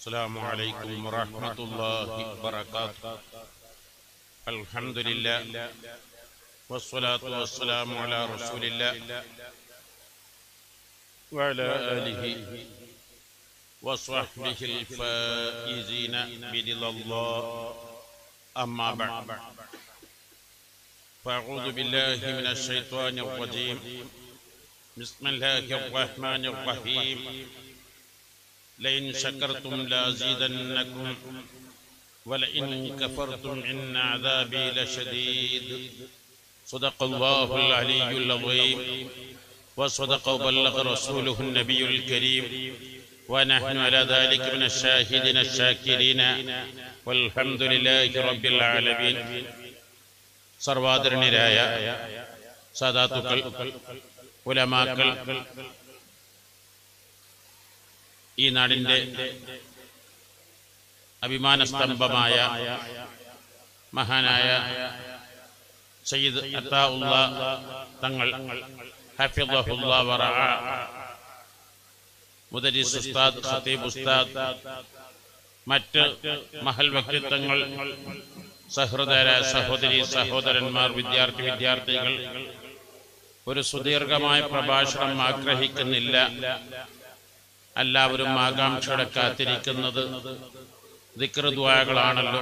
السلام عليكم ورحمة الله وبركاته الحمد لله والصلاة والسلام على رسول الله وعلى آله وصحبه الفائزين برضا الله أما بعد فأعوذ بالله من الشيطان الرجيم بسم الله الرحمن الرحيم لئن شكرتم لأزيدنكم ولئن كفرتم إن عذابي لشديد صدق الله العلي العظيم وصدق وبلغ رسوله النبي الكريم ونحن على ذلك من الشاهدين الشاكرين والحمد لله رب العالمين സർവാദരണീയരായ സാധാത്തുക്കൾ ഉലമാക്കൾ ഈ നാടിൻ്റെ അഭിമാനസ്തംഭമായ മഹാനായ സയ്യിദ് അത്താഉള്ള തങ്ങൾ ഹഫിദഹുല്ല വറഅ മുദരിസ് ഉസ്താദ് ഖതീബ് ഉസ്താദ് മറ്റ് മഹൽ വ്യക്തിത്വങ്ങൾ സഹൃദയ സഹോദരി സഹോദരന്മാർ വിദ്യാർത്ഥി വിദ്യാർത്ഥികൾ ഒരു സുദീർഘമായ പ്രഭാഷണം ആഗ്രഹിക്കുന്നില്ല എല്ലാവരും ആകാംക്ഷയോടെ കാത്തിരിക്കുന്നത് ദിക്റുദ്വാകളാണല്ലോ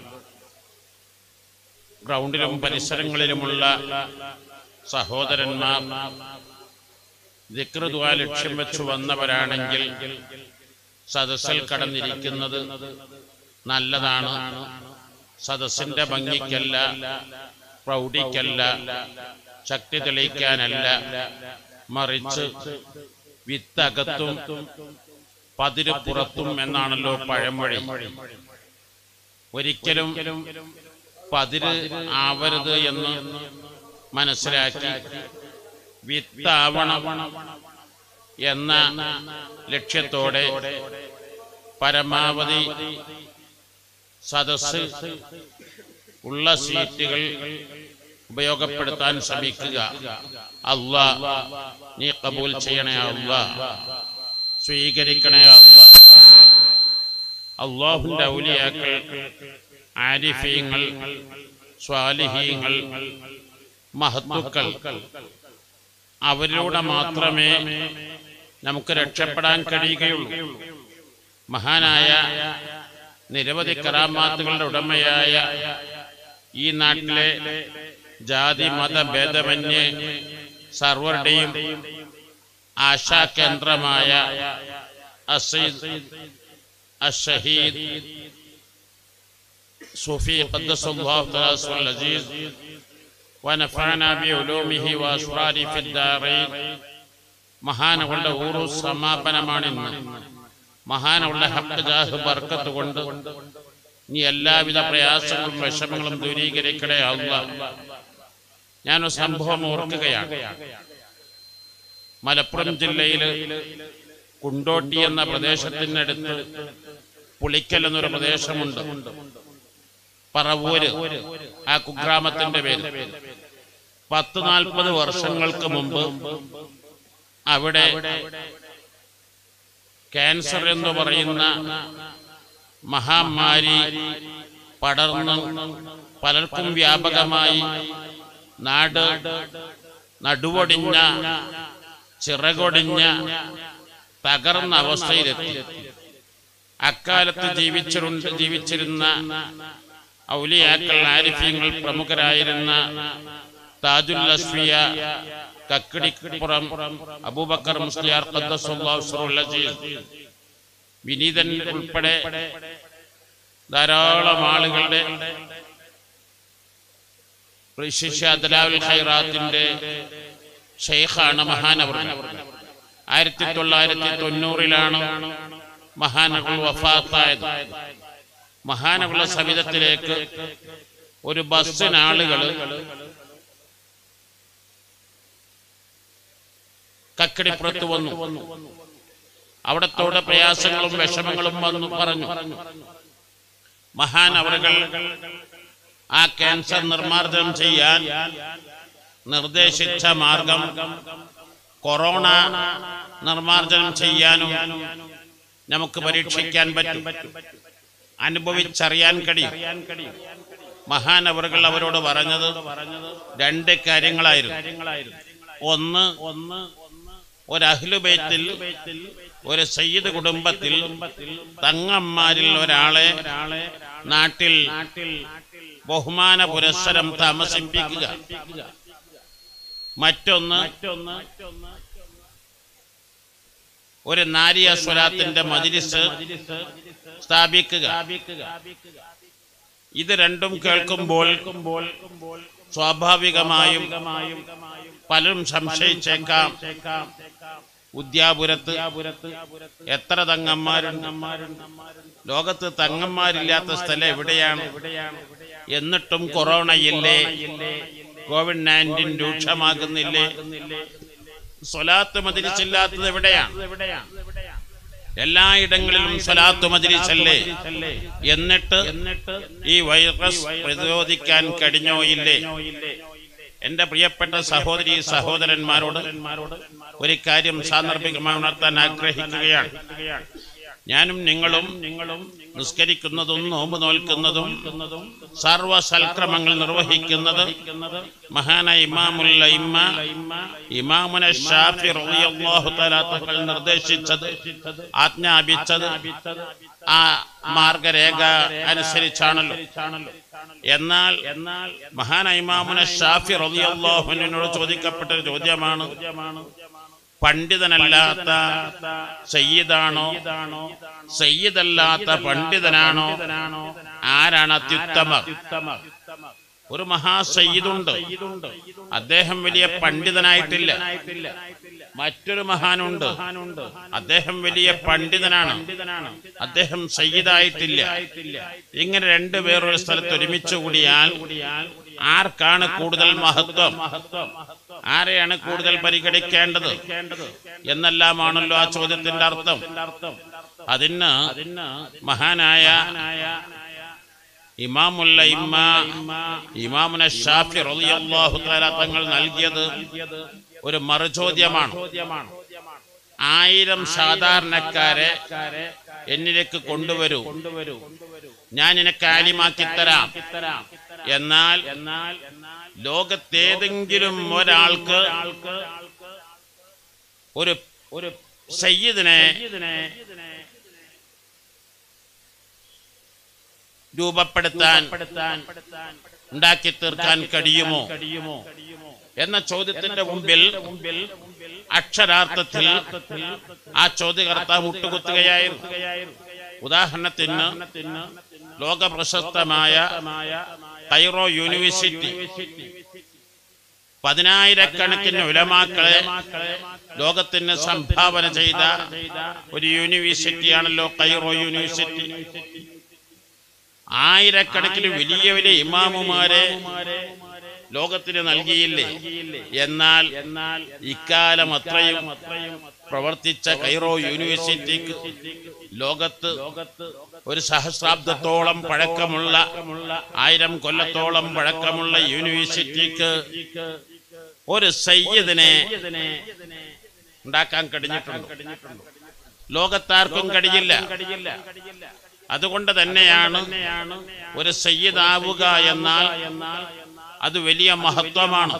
ഗ്രൗണ്ടിലും പരിസരങ്ങളിലുമുള്ള സഹോദരന്മാർ ദിക്റുദ്വാ ലക്ഷ്യം വെച്ച് വന്നവരാണെങ്കിൽ സദസ്സിൽ കടന്നിരിക്കുന്നത് നല്ലതാണ് സദസ്സിന്റെ ഭംഗിക്കല്ല പ്രൗഢിക്കല്ല ശക്തി തെളിയിക്കാനല്ല മറിച്ച് വിത്തകത്തും പതിര് പുറത്തും എന്നാണല്ലോ പഴമൊഴി ഒരിക്കലും പതിര് ആവരുത് എന്ന് മനസ്സിലാക്കി വിത്താവണം എന്ന ലക്ഷ്യത്തോടെ പരമാവധി സദസ് ഉള്ള സീറ്റുകൾ ഉപയോഗപ്പെടുത്താൻ ശ്രമിക്കുക അള്ളാ നീ കബൂൽ ചെയ്യണേ അള്ളാ സ്വീകരിക്കണേ അള്ളാ അള്ളാഹുന്റെ ഔലിയാക്കൾ ആരിഫീങ്ങൾ സ്വാലിഹീങ്ങൾ മഹത്തുക്കൾ അവരിലൂടെ മാത്രമേ നമുക്ക് രക്ഷപ്പെടാൻ കഴിയുകയുള്ളൂ മഹാനായ നിരവധി കറാമാത്തുകളുടെ ഉടമയായ ഈ നാട്ടിലെ ജാതി മത ഭേദമന്യേ സർവരുടെയും ആശാകേന്ദ്രമായ അസീദ് അഷഹീദ് സൂഫി ഖദ്ദസുല്ലാഹു തആല അസീസ് ونفعنا بعلومه واسراره في الدارين മഹാനകളുടെ ഊറു സമാപനമാണിന്ന് മഹാനുള്ള ഹക്ക് ജാഹ് ബർക്കത്ത് കൊണ്ട് നീ എല്ലാവിധ പ്രയാസങ്ങളും വിഷമങ്ങളും ദൂരീകരിക്കണേ അല്ല ഞാനൊരു സംഭവം ഓർക്കുകയാണ് മലപ്പുറം ജില്ലയില് കുണ്ടോട്ടി എന്ന പ്രദേശത്തിനടുത്ത് പുളിക്കൽ എന്നൊരു പ്രദേശമുണ്ട് പറവൂര് ആ കുഗ്രാമത്തിന്റെ പേര് പത്ത് നാൽപ്പത് വർഷങ്ങൾക്ക് മുമ്പ് അവിടെ ക്യാൻസർ എന്ന് പറയുന്ന മഹാമാരി പടർന്ന് പലർക്കും വ്യാപകമായി നാട് നടുവൊടിഞ്ഞ ചിറകൊടിഞ്ഞ തകർന്ന അവസ്ഥയിലെത്തി അക്കാലത്ത് ജീവിച്ചിരുണ്ട് ജീവിച്ചിരുന്ന ഔലിയാക്കൾ ആരിഫ്യങ്ങൾ പ്രമുഖരായിരുന്ന താജുൽ അസ്വിയ കക്കിടിപ്പുറം അബൂബക്കർ മുസ്ലിയാർ വിനീതൻ ഉൾപ്പെടെ ധാരാളം ആളുകളുടെ ശിഷ്യ ദലാവുൽ ഖൈറാത്തിന്റെ ഷെയ്ഖാണ് മഹാനവർ ആയിരത്തി തൊള്ളായിരത്തി തൊണ്ണൂറിലാണ് മഹാനകൾ വഫാത്തായത് മഹാനകുള്ള സവിധത്തിലേക്ക് ഒരു ബസ്സിന് ആളുകൾ കക്കടിപ്പുറത്ത് വന്നു അവിടത്തോടെ പ്രയാസങ്ങളും വിഷമങ്ങളും വന്നു പറഞ്ഞു മഹാൻ അവറുകൾ ആ ക്യാൻസർ നിർമ്മാർജ്ജനം ചെയ്യാൻ നിർദ്ദേശിച്ച മാർഗം കൊറോണ നിർമ്മാർജ്ജനം ചെയ്യാനും നമുക്ക് പരീക്ഷിക്കാൻ പറ്റും അനുഭവിച്ചറിയാൻ കഴിയും മഹാനവറുകൾ അവരോട് പറഞ്ഞത് രണ്ട് കാര്യങ്ങളായിരുന്നു ഒന്ന് ഒന്ന് ഒരു അഹ്ലുബൈത്തിൽ ഒരു സയ്യിദ് കുടുംബത്തിൽ തങ്ങന്മാരിൽ ഒരാളെ നാട്ടിൽ ബഹുമാന പുരസ്സരം താമസിപ്പിക്കുക മറ്റൊന്ന് ഒരു നാരിയ സ്വലാത്തിന്റെ മജിലിസ് സ്ഥാപിക്കുക ഇത് രണ്ടും കേൾക്കുമ്പോൾ സ്വാഭാവികമായും പലരും സംശയിച്ചേക്കാം ഉദ്യാപുരത്ത് എത്ര തങ്ങന്മാരുണ്ട് ലോകത്ത് തങ്ങന്മാരില്ലാത്ത സ്ഥലം എവിടെയാണ് എന്നിട്ടും കൊറോണയില്ലേ കോവിഡ് നയൻറ്റീൻ രൂക്ഷമാകുന്നില്ലേ സ്വലാത്ത് മതിരിച്ചില്ലാത്തത് എവിടെയാണ് എല്ലായിടങ്ങളിലും സ്വലാത്ത് മതിരിച്ചല്ലേ എന്നിട്ട് ഈ വൈറസ് പ്രതിരോധിക്കാൻ കഴിഞ്ഞോ ഇല്ലേ എന്റെ പ്രിയപ്പെട്ട സഹോദരി സഹോദരന്മാരോട് ഒരു കാര്യം സാന്ദർഭികമായി ഉണർത്താൻ ആഗ്രഹിക്കുകയാണ് ഞാനും നിങ്ങളും നിങ്ങളും നിസ്കരിക്കുന്നതും നോമ്പ് നോൽക്കുന്നതും സർവ സൽക്രമങ്ങൾ നിർവഹിക്കുന്നത് മഹാന ഇമാമുൽ ഇമ്മ ഇമാമുന ഷാഫി റളിയല്ലാഹു തആല തങ്ങൾ നിർദ്ദേശിച്ചത് ആജ്ഞാപിച്ചത് ആ മാർഗരേഖ അനുസരിച്ചാണല്ലോ എന്നാൽ എന്നാൽ മഹാന ഇമാമുന ഷാഫി റളിയല്ലാഹുവിനോട് ചോദിക്കപ്പെട്ട ഒരു ചോദ്യമാണ് പണ്ഡിതനല്ലാത്ത സയ്യിദാണോ സയ്യിദല്ലാത്ത പണ്ഡിതനാണോ ആരാണ് അത്യുത്തമ ഒരു മഹാസയ്യിദുണ്ട് അദ്ദേഹം വലിയ പണ്ഡിതനായിട്ടില്ല മറ്റൊരു മഹാനുണ്ട് അദ്ദേഹം വലിയ പണ്ഡിതനാണ് അദ്ദേഹം സയ്യിദായിട്ടില്ല ഇങ്ങനെ രണ്ടുപേർ ഒരു സ്ഥലത്ത് ഒരുമിച്ച് കൂടിയാൽ ആർക്കാണ് കൂടുതൽ മഹത്വം ആരെയാണ് കൂടുതൽ പരിഗണിക്കേണ്ടത് എന്നെല്ലാമാണല്ലോ ആ ചോദ്യത്തിന്റെ അർത്ഥം അതിന് മഹാനായ ഇമാമുല്ല ഇമ്മ ഇമാമുന ഷാഫി റളിയല്ലാഹു തആല തങ്ങൾ നൽകിയത് ഒരു മറുചോദ്യമാണ് ആയിരം സാധാരണക്കാരെ എന്നിലേക്ക് കൊണ്ടുവരൂ ഞാൻ നിനക്ക് ആലിമാക്കി തരാം എന്നാൽ എന്നാൽ ലോകത്തേതെങ്കിലും ഒരാൾക്ക് ഒരു ഒരു സയ്യിദിനെ രൂപപ്പെടുത്താൻ ഉണ്ടാക്കി തീർക്കാൻ കഴിയുമോ എന്ന ചോദ്യത്തിന്റെ മുമ്പിൽ അക്ഷരാർത്ഥത്തിൽ ആ ചോദ്യകർത്താവ് മുട്ടുകുത്തുകയായിരുന്നു ഉദാഹരണത്തിന് ലോക പ്രശസ്തമായ കൈറോ യൂണിവേഴ്സിറ്റി പതിനായിരക്കണക്കിന് ഉലമാക്കളെ ലോകത്തിന് സംഭാവന ചെയ്ത ഒരു യൂണിവേഴ്സിറ്റിയാണല്ലോ കൈറോ യൂണിവേഴ്സിറ്റി ആയിരക്കണക്കിന് വലിയ വലിയ ഇമാമുമാരെ ലോകത്തിന് നൽകിയില്ലേ എന്നാൽ എന്നാൽ ഇക്കാലം അത്രയും പ്രവർത്തിച്ച കൈറോ യൂണിവേഴ്സിറ്റിക്ക് ലോകത്ത് ഒരു സഹസ്രാബ്ദത്തോളം പഴക്കമുള്ള ആയിരം കൊല്ലത്തോളം പഴക്കമുള്ള യൂണിവേഴ്സിറ്റിക്ക് ഒരു സയ്യദിനെ ഉണ്ടാക്കാൻ കഴിഞ്ഞിട്ടുണ്ട് ലോകത്താർക്കും കഴിയില്ല അതുകൊണ്ട് തന്നെയാണ് ഒരു സയ്യിദാവുക എന്നാൽ അത് വലിയ മഹത്വമാണ്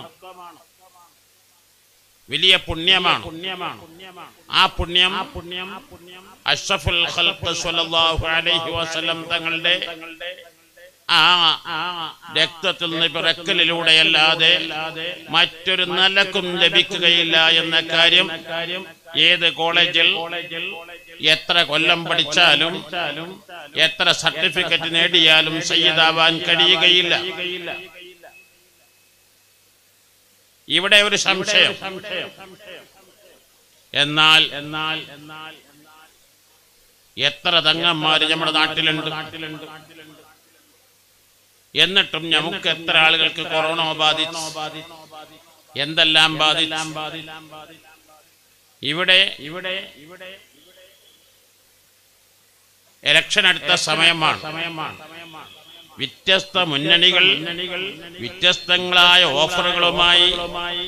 വലിയ പുണ്യമാണ് ആ പുണ്യം പുണ്യം അഷ്റഫുൽ ഖൽഖ് സ്വല്ലല്ലാഹു അലൈഹി വസല്ലം തങ്ങളുടെ ആ രക്തത്തിൽ നിന്ന് പിറക്കലിലൂടെയല്ലാതെ മറ്റൊരു നിലക്കും ലഭിക്കുകയില്ല എന്ന കാര്യം ഏത് കോളേജിൽ എത്ര കൊല്ലം പഠിച്ചാലും എത്ര സർട്ടിഫിക്കറ്റ് നേടിയാലും സയ്യിദാവാൻ കഴിയുകയില്ല ഇവിടെ ഒരു സംശയം എന്നാൽ എന്നാൽ എന്നാൽ എത്ര തങ്ങന്മാര് നമ്മുടെ നാട്ടിലുണ്ട് എന്നിട്ടും നമുക്ക് എത്ര ആളുകൾക്ക് കൊറോണ ബാധിച്ചു എന്തെല്ലാം ബാധിച്ചു ഇവിടെ ഇവിടെ ഇവിടെ ഇലക്ഷൻ അടുത്ത സമയമാണ് സമയമാണ് വ്യത്യസ്ത മുന്നണികൾ വ്യത്യസ്തങ്ങളായ ഓഫറുകളുമായി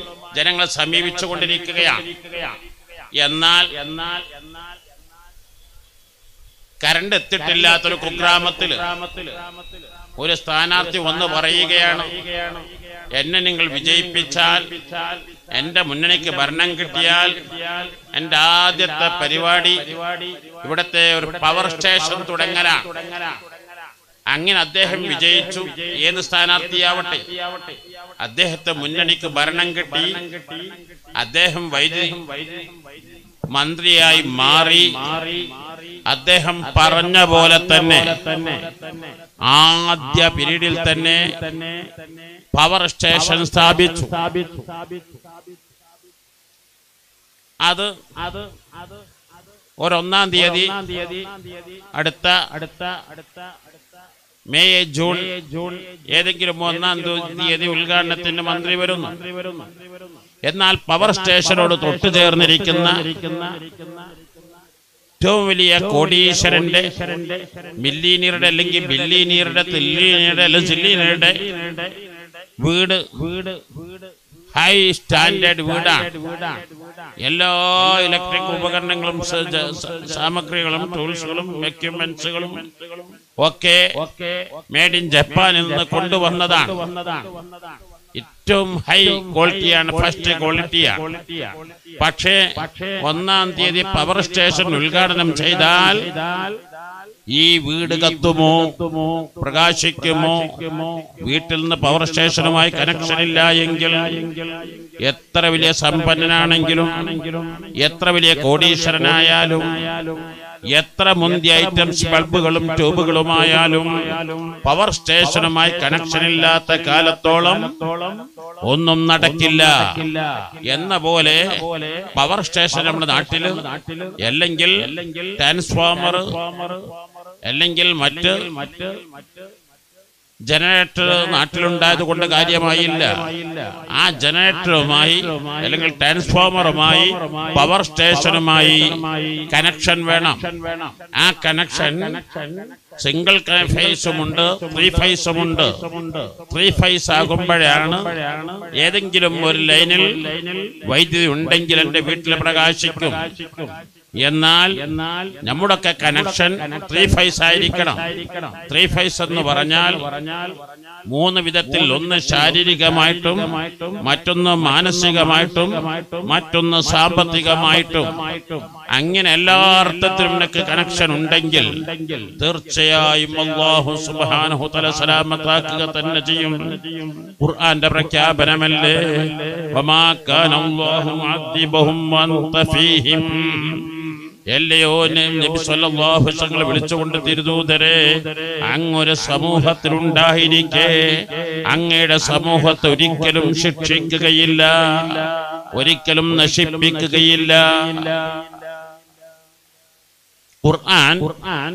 ജനങ്ങളെ സമീപിച്ചു കൊണ്ടിരിക്കുകയാണ് എന്നാൽ എന്നാൽ എന്നാൽ കരണ്ട് എത്തിയിട്ടില്ലാത്തൊരു കുഗ്രാമത്തില് ഒരു സ്ഥാനാർത്ഥി വന്ന് പറയുകയാണ് എന്നെ നിങ്ങൾ വിജയിപ്പിച്ചാൽ എന്റെ മുന്നണിക്ക് ഭരണം കിട്ടിയാൽ എന്റെ ആദ്യത്തെ പരിപാടി ഇവിടത്തെ ഒരു പവർ സ്റ്റേഷൻ തുടങ്ങലാണ് അങ്ങനെ അദ്ദേഹം വിജയിച്ചു ഏത് സ്ഥാനാർത്ഥിയാവട്ടെ അദ്ദേഹത്തെ മുന്നണിക്ക് ഭരണം കിട്ടി അദ്ദേഹം വൈദ്യുതി മന്ത്രിയായി മാറി അദ്ദേഹം പറഞ്ഞ പോലെ തന്നെ ആദ്യ പീരീഡിൽ തന്നെ പവർ സ്റ്റേഷൻ സ്ഥാപിച്ചു അത് അത് അത് ഒരൊന്നാം തീയതി തീയതി അടുത്ത അടുത്ത അടുത്ത അടുത്ത മെയ് ജൂൺ ജൂൺ ഏതെങ്കിലും ഒന്നാം തീയതി ഉദ്ഘാടനത്തിന് മന്ത്രി വരുന്നു മന്ത്രി വരുന്നു എന്നാൽ പവർ സ്റ്റേഷനോട് തൊട്ടു ചേർന്നിരിക്കുന്ന ഇരിക്കുന്ന ഏറ്റവും വലിയ കോടീശ്വരന്റെ മില്ലീനിയറുടെ അല്ലെങ്കിൽ ബില്ലീനിയറുടെ തില്ലീനിയറുടെ അല്ലെങ്കിൽ സില്ലീനിയറുടെ വീട് വീട് വീട് ഹൈ സ്റ്റാൻഡേർഡ് വീടാണ് വീടാണ് എല്ലാ ഇലക്ട്രിക് ഉപകരണങ്ങളും സ- ജ- സ- സാമഗ്രികളും ടൂൾസുകളും എക്യുപ്മെന്റ്സുകളും ഒക്കെ ഒക്കെ മേഡ് ഇൻ ജപ്പാനിൽ നിന്ന് കൊണ്ടുവന്നതാണ് വന്നതാണ് ഏറ്റവും ഹൈ ക്വാളിറ്റിയാണ് ഫസ്റ്റ് ക്വാളിറ്റിയാണ് ക്വാളിറ്റിയാണ് പക്ഷേ ഒന്നാം തീയതി പവർ സ്റ്റേഷൻ ഉദ്ഘാടനം ചെയ്താൽ ചെയ്താൽ ഈ വീട് കത്തുമോ തുമോ പ്രകാശിക്കുമോ വീട്ടിൽ നിന്ന് പവർ സ്റ്റേഷനുമായി കണക്ഷൻ ഇല്ല എങ്കിൽ എത്ര വലിയ സമ്പന്നനാണെങ്കിലും എത്ര വലിയ കോടീശ്വരനായാലും എത്ര മുന്തിയ ഐറ്റംസ് ബൾബുകളും ട്യൂബുകളുമായാലും പവർ സ്റ്റേഷനുമായി കണക്ഷൻ ഇല്ലാത്ത കാലത്തോളം ഒന്നും നടക്കില്ല എന്ന പോലെ പവർ സ്റ്റേഷൻ നമ്മുടെ നാട്ടില് അല്ലെങ്കിൽ ട്രാൻസ്ഫോമർ അല്ലെങ്കിൽ മറ്റ് മറ്റ് മറ്റ് ജനറേറ്റർ നാട്ടിലുണ്ടായത് കൊണ്ട് കാര്യമായില്ല ആ ജനറേറ്ററുമായി അല്ലെങ്കിൽ ട്രാൻസ്ഫോമറുമായി പവർ സ്റ്റേഷനുമായി കണക്ഷൻ വേണം വേണം ആ കണക്ഷൻ സിംഗിൾ ഫേസുമുണ്ട് ത്രീ ഫേസുമുണ്ട് ത്രീ ഫേസ് ആകുമ്പോഴാണ് ഏതെങ്കിലും ഒരു ലൈനിൽ വൈദ്യുതി ഉണ്ടെങ്കിൽ എന്റെ വീട്ടിൽ പ്രകാശിക്കും എന്നാൽ എന്നാൽ നമ്മുടെയൊക്കെ കണക്ഷൻ ത്രീ ഫേസ് ആയിരിക്കണം ത്രീ ഫേസ് എന്ന് പറഞ്ഞാൽ പറഞ്ഞാൽ മൂന്ന് വിധത്തിൽ ഒന്ന് ശാരീരികമായിട്ടും മറ്റൊന്ന് മാനസികമായിട്ടും മറ്റൊന്ന് സാമ്പത്തികമായിട്ടും അങ്ങനെ എല്ലാ അർത്ഥത്തിലും നിനക്ക് കണക്ഷൻ ഉണ്ടെങ്കിൽ തീർച്ചയായും അള്ളാഹു സുബ്ഹാനഹു തആല സലാമത്താക്കുക തന്നെ ചെയ്യും ഖുർആന്റെ പ്രഖ്യാപനമല്ലേ വമാ കാന അല്ലാഹു മുഅദ്ദിബഹും വഅൻത ഫീഹിം എല്ലയോ നബി സല്ലല്ലാഹു അലൈഹി വസല്ലം വിളിച്ചുകൊണ്ട് തിരുദൂതരെ അങ്ങൊരു സമൂഹത്തിലുണ്ടായിരിക്കെ അങ്ങയുടെ സമൂഹത്തെ ഒരിക്കലും ശിക്ഷിക്കുകയില്ല ഒരിക്കലും നശിപ്പിക്കുകയില്ല ഖുർആൻ ഖുർആൻ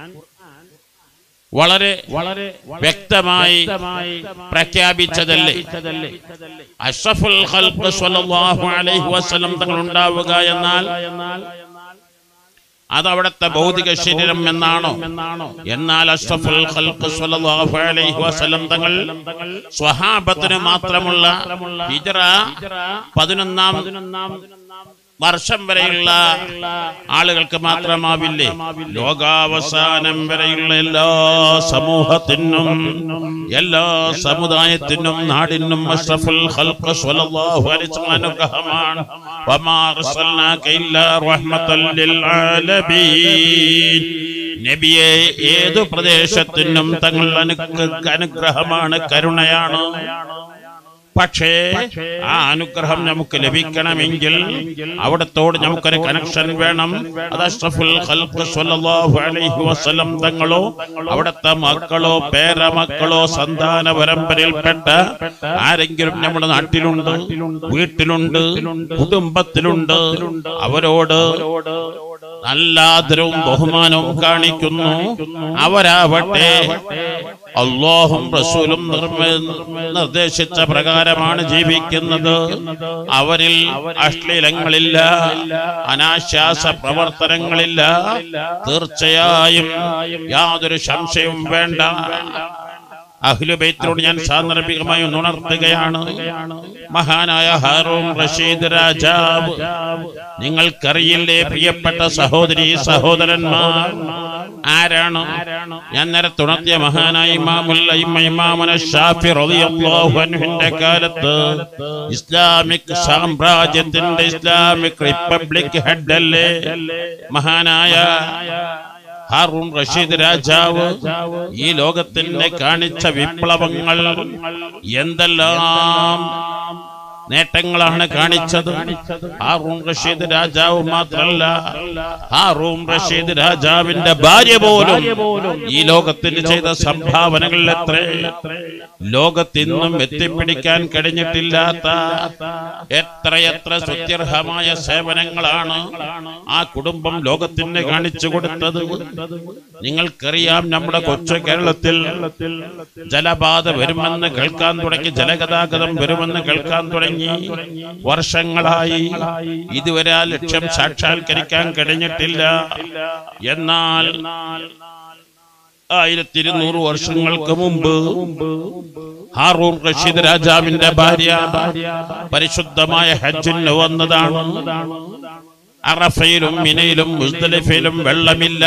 വളരെ വളരെ വ്യക്തമായി വ്യക്തമായി പ്രഖ്യാപിച്ചതല്ലേ പ്രഖ്യാപിച്ചതല്ലേ അഷ്റഫുൽ ഖൽഖ് സ്വല്ലല്ലാഹു അലൈഹി വസല്ലം തങ്ങൾ ഉണ്ടാവുക എന്നാൽ എന്നാൽ അത് അവിടുത്തെ ഭൗതിക ശരീരം എന്നാണോ എന്നാണോ എന്നാൽ അഷ്റഫുൽ ഖൽഖ് സ്വല്ലല്ലാഹു അലൈഹി വസല്ലം തങ്ങൾ സ്വഹാബത്തിന് മാത്രമുള്ള ഹിജ്റ പതിനൊന്നാം പതിനൊന്നാം വർഷം വരെയുള്ള ആളുകൾക്ക് മാത്രമാവില്ലേ ലോകാവസാനം വരെയുള്ള എല്ലാ സമൂഹത്തിനും എല്ലാ സമുദായത്തിനും നാടിനും അഷ്റഫുൽ ഖൽഖ് സ്വല്ലല്ലാഹു അലൈഹി വസല്ലം അനുഗ്രഹമാണ് വമാ അർസൽനാക ഇല്ലാ റഹ്മത്തൽ ലിൽ ആലമീൻ നബിയെ ഏതു പ്രദേശത്തിനും തങ്ങൾ അനു- അനുഗ്രഹമാണ് കരുണയാണ് പക്ഷേ ആ അനുഗ്രഹം നമുക്ക് ലഭിക്കണമെങ്കിൽ അവിടത്തോട് നമുക്കൊരു കണക്ഷൻ വേണം അത് അഷ്റഫുൽ ഖൽഖ് സ്വല്ലല്ലാഹു അലൈഹി വസല്ലം തങ്ങളോ അവിടുത്തെ മക്കളോ പേരമക്കളോ സന്താന പരമ്പരയിൽപ്പെട്ട ആരെങ്കിലും നമ്മുടെ നാട്ടിലുണ്ട് വീട്ടിലുണ്ട് കുടുംബത്തിലുണ്ട് അവരോട് നല്ല ആദരവും ബഹുമാനവും കാണിക്കുന്നു അവരാവട്ടെ അള്ളാഹും റസൂലും നിർമ്മ- നിർദ്ദേശിച്ച പ്രകാരമാണ് ജീവിക്കുന്നത് അവരിൽ അശ്ലീലങ്ങളില്ല അനാശ്വാസ പ്രവർത്തനങ്ങളില്ല തീർച്ചയായും യാതൊരു സംശയവും വേണ്ട അഖിലുബൈത്തിനോട് ഞാൻ സാന്ദർഭികമായി ഒന്ന് ഉണർത്തുകയാണ് മഹാനായ ഹാറൂൺ റഷീദ് രാജാവ് നിങ്ങൾക്കറിയില്ലേ പ്രിയപ്പെട്ട സഹോദരി സഹോദരന്മാർ ആരാണ് ഞാൻ നേരത്തെ ഉണർത്തിയ മഹാനായ ഇമാമുൽ അയിമ്മ ഇമാമുന ഷാഫി റളിയല്ലാഹു അൻഹുവിന്റെ കാലത്ത് ഇസ്ലാമിക് സാമ്രാജ്യത്തിന്റെ ഇസ്ലാമിക് റിപ്പബ്ലിക് ഹെഡ് അല്ലേ മഹാനായ ഹാറൂൺ റഷീദ് രാജാവ് ഈ ലോകത്തിന്റെ കാണിച്ച വിപ്ലവങ്ങൾ എന്തെല്ലാം നേട്ടങ്ങളാണ് കാണിച്ചത് ഹാറൂൺ റഷീദ് രാജാവ് മാത്രല്ല ഹാറൂൺ റഷീദ് രാജാവിന്റെ ഭാര്യ പോലും ഈ ലോകത്തിന് ചെയ്ത സംഭാവനകൾ എത്ര ലോകത്തിന്നും എത്തിപ്പിടിക്കാൻ കഴിഞ്ഞിട്ടില്ലാത്ത എത്രയെത്ര സുത്യർഹമായ സേവനങ്ങളാണ് ആ കുടുംബം ലോകത്തിന് കാണിച്ചു കൊടുത്തത് നിങ്ങൾക്കറിയാം നമ്മുടെ കൊച്ചു കേരളത്തിൽ ജലപാത വരുമെന്ന് കേൾക്കാൻ തുടങ്ങി ജലഗതാഗതം വരുമെന്ന് കേൾക്കാൻ തുടങ്ങി വർഷങ്ങളായി ഇതുവരെ ആ ലക്ഷ്യം സാക്ഷാത്കരിക്കാൻ കഴിഞ്ഞിട്ടില്ല എന്നാൽ ആയിരത്തി ഇരുന്നൂറ് വർഷങ്ങൾക്ക് മുമ്പ് ഹാറൂൺ റഷീദ് രാജാവിന്റെ ഭാര്യ പരിശുദ്ധമായ ഹജ്ജിന് വന്നതാണ് അറഫയിലും മിനയിലും മുസ്തലിഫയിലും വെള്ളമില്ല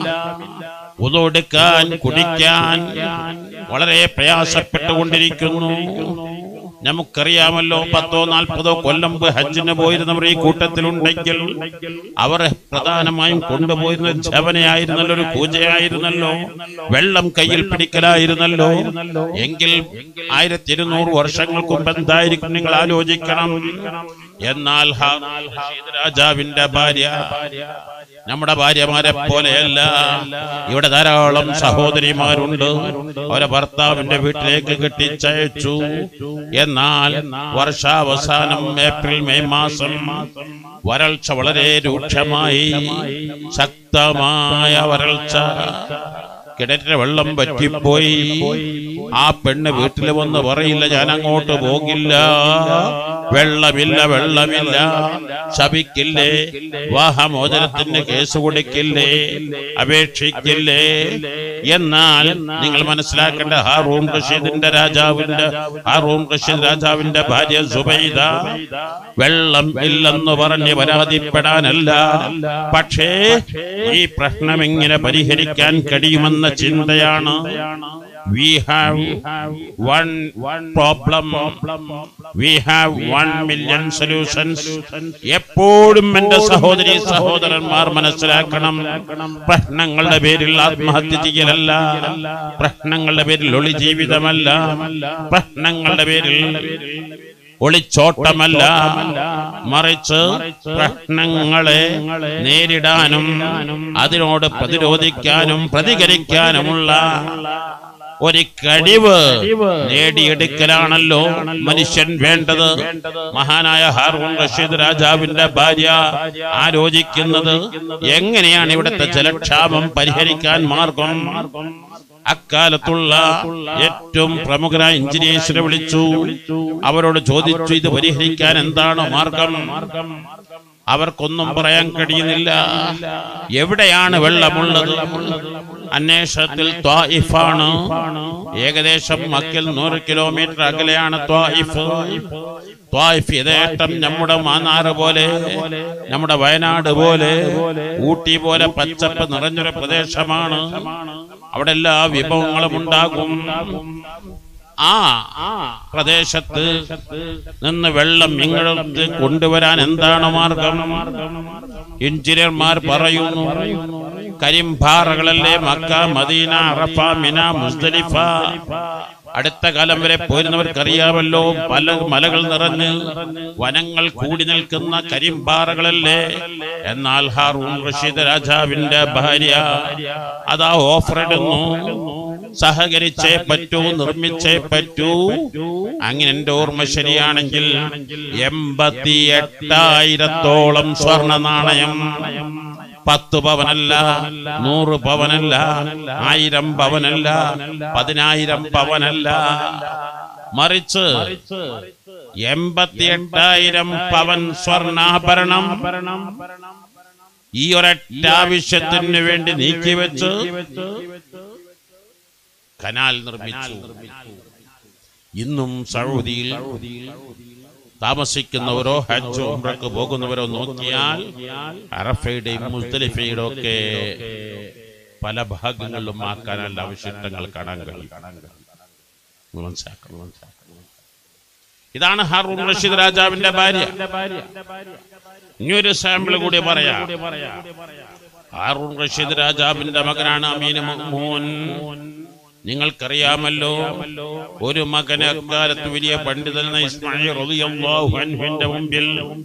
ഉതൊടുക്കാൻ കുടിക്കാൻ വളരെ പ്രയാസപ്പെട്ടുകൊണ്ടിരിക്കുന്നു നമുക്കറിയാമല്ലോ പത്തോ നാൽപ്പതോ കൊല്ലം മുമ്പ് ഹജ്ജിന് പോയിരുന്നവർ ഈ കൂട്ടത്തിലുണ്ടെങ്കിൽ അവർ പ്രധാനമായും കൊണ്ടുപോയിരുന്ന ജവനയായിരുന്നല്ലോ ഒരു പൂജയായിരുന്നല്ലോ വെള്ളം കയ്യിൽ പിടിക്കലായിരുന്നല്ലോ എങ്കിൽ ആയിരത്തി ഇരുന്നൂറ് വർഷങ്ങൾക്ക് മുമ്പ് എന്തായിരിക്കും നിങ്ങൾ ആലോചിക്കണം എന്നാൽ ഹാറൂൺ റഷീദ് രാജാവിന്റെ ഭാര്യ നമ്മുടെ ഭാര്യമാരെ പോലെയല്ല ഇവിടെ ധാരാളം സഹോദരിമാരുണ്ട് അവരെ ഭർത്താവിന്റെ വീട്ടിലേക്ക് കെട്ടിച്ചയച്ചു എന്നാൽ വർഷാവസാനം ഏപ്രിൽ മെയ് മാസം വരൾച്ച വളരെ രൂക്ഷമായി ശക്തമായ വരൾച്ച കിണറ്റിലെ വെള്ളം പറ്റിപ്പോയി ആ പെണ്ണ് വീട്ടിൽ വന്ന് പറയില്ല ഞാൻ അങ്ങോട്ട് പോകില്ല വെള്ളമില്ല വെള്ളമില്ല ശപിക്കില്ലേ വാഹമോചനത്തിന് കേസ് കൊടുക്കില്ലേ അപേക്ഷിക്കില്ലേ എന്നാൽ നിങ്ങൾ മനസ്സിലാക്കേണ്ട ഹാറൂൺ റഷീദിന്റെ രാജാവിന്റെ ഹാറൂൺ റഷീദ് രാജാവിന്റെ ഭാര്യ സുബൈദ വെള്ളം ഇല്ലെന്ന് പറഞ്ഞ് പരാതിപ്പെടാനല്ല പക്ഷേ ഈ പ്രശ്നം എങ്ങനെ പരിഹരിക്കാൻ കഴിയുമെന്ന ചിന്തയാണ് we have one problem we have one million solutions എപ്പോഴും എന്റെ സഹോദരി സഹോദരന്മാർ മനസ്സിലാക്കണം പ്രശ്നങ്ങളുടെ പേരിൽ ആത്മഹത്യ ചെയ്യലല്ല പ്രശ്നങ്ങളുടെ പേരിൽ ഒളി ജീവിതമല്ല പ്രശ്നങ്ങളുടെ പേരിൽ ഒളിച്ചോട്ടമല്ല മറിച്ച് പ്രശ്നങ്ങളെ നേരിടാനും അതിനോട് പ്രതിരോധിക്കാനും പ്രതികരിക്കാനുമുള്ള ഒരു കഴിവ് നേടിയെടുക്കലാണല്ലോ മനുഷ്യൻ വേണ്ടത് മഹാനായ ഹാറൂൺ റഷീദ് രാജാവിന്റെ ഭാര്യ ആലോചിക്കുന്നത് എങ്ങനെയാണ് ഇവിടുത്തെ ജലക്ഷാമം പരിഹരിക്കാൻ മാർഗം അക്കാലത്തുള്ള ഏറ്റവും പ്രമുഖരായ എഞ്ചിനീയേഴ്സിനെ വിളിച്ചു അവരോട് ചോദിച്ചു ഇത് പരിഹരിക്കാൻ എന്താണ് മാർഗം അവർക്കൊന്നും പറയാൻ കഴിയുന്നില്ല എവിടെയാണ് വെള്ളമുള്ളത് അന്വേഷണത്തിൽ ത്വായിഫാണ് ഏകദേശം മക്കിൽ നൂറ് കിലോമീറ്റർ അകലെയാണ് ത്വായിഫ് ത്വായിഫ് യഥേഷ്ടം നമ്മുടെ മാന്നാറ് പോലെ നമ്മുടെ വയനാട് പോലെ ഊട്ടി പോലെ പച്ചപ്പ് നിറഞ്ഞൊരു പ്രദേശമാണ് അവിടെ എല്ലാ വിഭവങ്ങളും ഉണ്ടാകും ആ പ്രദേശത്ത് നിന്ന് വെള്ളം ഇങ്ങോട്ട് കൊണ്ടുവരാൻ എന്താണ് മാർഗം എഞ്ചിനീയർമാർ പറയുന്നു കരിമ്പാറകളല്ലേ മക്ക മദീന അറഫ മിന മുസ്ദലിഫ അടുത്ത കാലം വരെ പോരുന്നവർക്കറിയാമല്ലോ പല മലകൾ നിറഞ്ഞ് വനങ്ങൾ കൂടി നിൽക്കുന്ന കരിമ്പാറകളല്ലേ എന്നാൽ ഹാറൂൺ റഷീദ് രാജാവിന്റെ ഭാര്യ അതാ ഓഫർ ഇടുന്നു സഹകരിച്ചേ പറ്റൂ നിർമ്മിച്ചേ പറ്റൂ അങ്ങനെ എന്റെ ഓർമ്മ ശരിയാണെങ്കിൽ എൺപത്തി എട്ടായിരത്തോളം സ്വർണ നാണയം പത്ത് പവനല്ല നൂറ് പവനല്ല ആയിരം പവനല്ല പതിനായിരം പവനല്ല മറിച്ച് എൺപത്തി എട്ടായിരം പവൻ സ്വർണ്ണാഭരണം ഈ ഒരൊറ്റ ആവശ്യത്തിന് വേണ്ടി നീക്കിവെച്ച് കനാൽ നിർമ്മിച്ചു ഇന്നും സൗദിയിൽ താമസിക്കുന്നവരോ ഹജ്ജ് ഉംറക്ക് പോകുന്നവരോ നോക്കിയാൽ അറഫയുടെയും മുസ്തലിഫയുടെയും ഒക്കെ പല ഭാഗങ്ങളിലും ആ കനാലിന്റെ അവശിഷ്ടങ്ങൾ കാണാൻ കഴിയും നിങ്ങൾ മനസ്സിലാക്കണം മനസ്സിലാക്കണം ഇതാണ് ഹാറൂൺ റഷീദ് രാജാവിന്റെ ഭാര്യ ഇനിയൊരു സാമ്പിൾ കൂടി പറയാം ഹാറൂൺ റഷീദ് രാജാവിന്റെ മകനാണ് അമീൻ മോൻ നിങ്ങൾക്കറിയാമല്ലോ ഒരു മകനെ അക്കാലത്ത് വലിയ പണ്ഡിതനായ ഇസ്മായിൽ റളിയല്ലാഹു അൻഹുവിന്റെ മുമ്പിൽ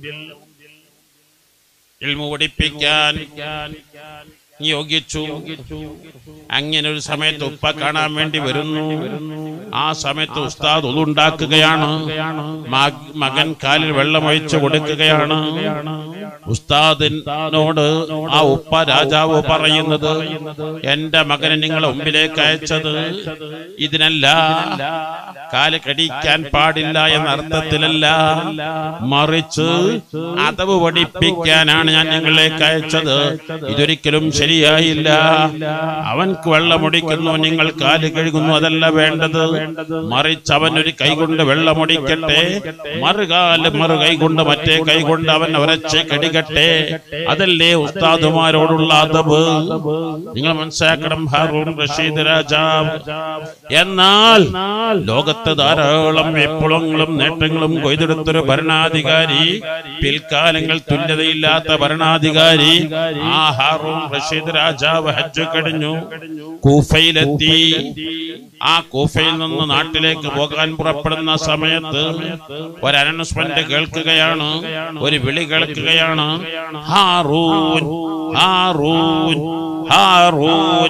ഇൽമു പഠിപ്പിക്കാൻ നിയോഗിച്ചു അങ്ങനെ ഒരു സമയത്ത് ഉപ്പ കാണാൻ വേണ്ടി വരുന്നു ആ സമയത്ത് ഉസ്താദ് ഒതുണ്ടാക്കുകയാണ് മകൻ കാലിൽ വെള്ളമൊഴിച്ചു കൊടുക്കുകയാണ് ഉസ്താദിനോട് ആ ഉപ്പ രാജാവ് പറയുന്നത് എന്റെ മകനെ നിങ്ങളെ മുമ്പിലേക്ക് അയച്ചത് ഇതിനല്ല കാല് കടിക്കാൻ പാടില്ല എന്ന അർത്ഥത്തിലല്ല മറിച്ച് അതവ് പഠിപ്പിക്കാനാണ് ഞാൻ നിങ്ങളിലേക്ക് അയച്ചത് ഇതൊരിക്കലും ശരിയായില്ല അവൻക്ക് വെള്ളമൊടിക്കുന്നു നിങ്ങൾ കാല് കഴുകുന്നു അതല്ല വേണ്ടത് മറിച്ച് അവൻ ഒരു കൈകൊണ്ട് വെള്ളമൊടിക്കട്ടെ മറുകാല് മറു കൈകൊണ്ട് മറ്റേ കൈകൊണ്ട് അവൻ ഒരച്ച് കടികട്ടെ അതല്ലേ ഉസ്താദുമാരോടുള്ള അതബ് നിങ്ങൾ മനസ്സിലാക്കണം ഹാറൂൺ റഷീദ് രാജാവ് എന്നാൽ ലോകത്ത് ധാരാളം വിപ്ലവങ്ങളും നേട്ടങ്ങളും കൊയ്തെടുത്തൊരു ഭരണാധികാരി പിൽക്കാലങ്ങൾ തുല്യതയില്ലാത്ത ഭരണാധികാരി ആ ഹാറൂൺ റഷീദ് രാജാവ് ഹജ്ജ് കഴിഞ്ഞു കൂഫയിലെത്തി ആ കൂഫയിൽ നിന്ന് നാട്ടിലേക്ക് പോകാൻ പുറപ്പെടുന്ന സമയത്ത് ഒരു അനൗൺസ്മെന്റ് കേൾക്കുകയാണ് ഒരു വിളി കേൾക്കുകയാണ് ഹാറൂൻ ഹാറൂൻ ഹാറൂൻ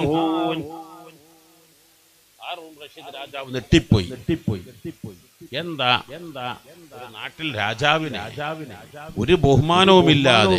ഹാറൂൺ റഷീദ് രാജാവ് നെട്ടിപ്പോയി എന്താ എന്താ ഒരു നാട്ടിൽ രാജാവിന് രാജാവിന് ഒരു ബഹുമാനവുമില്ലാതെ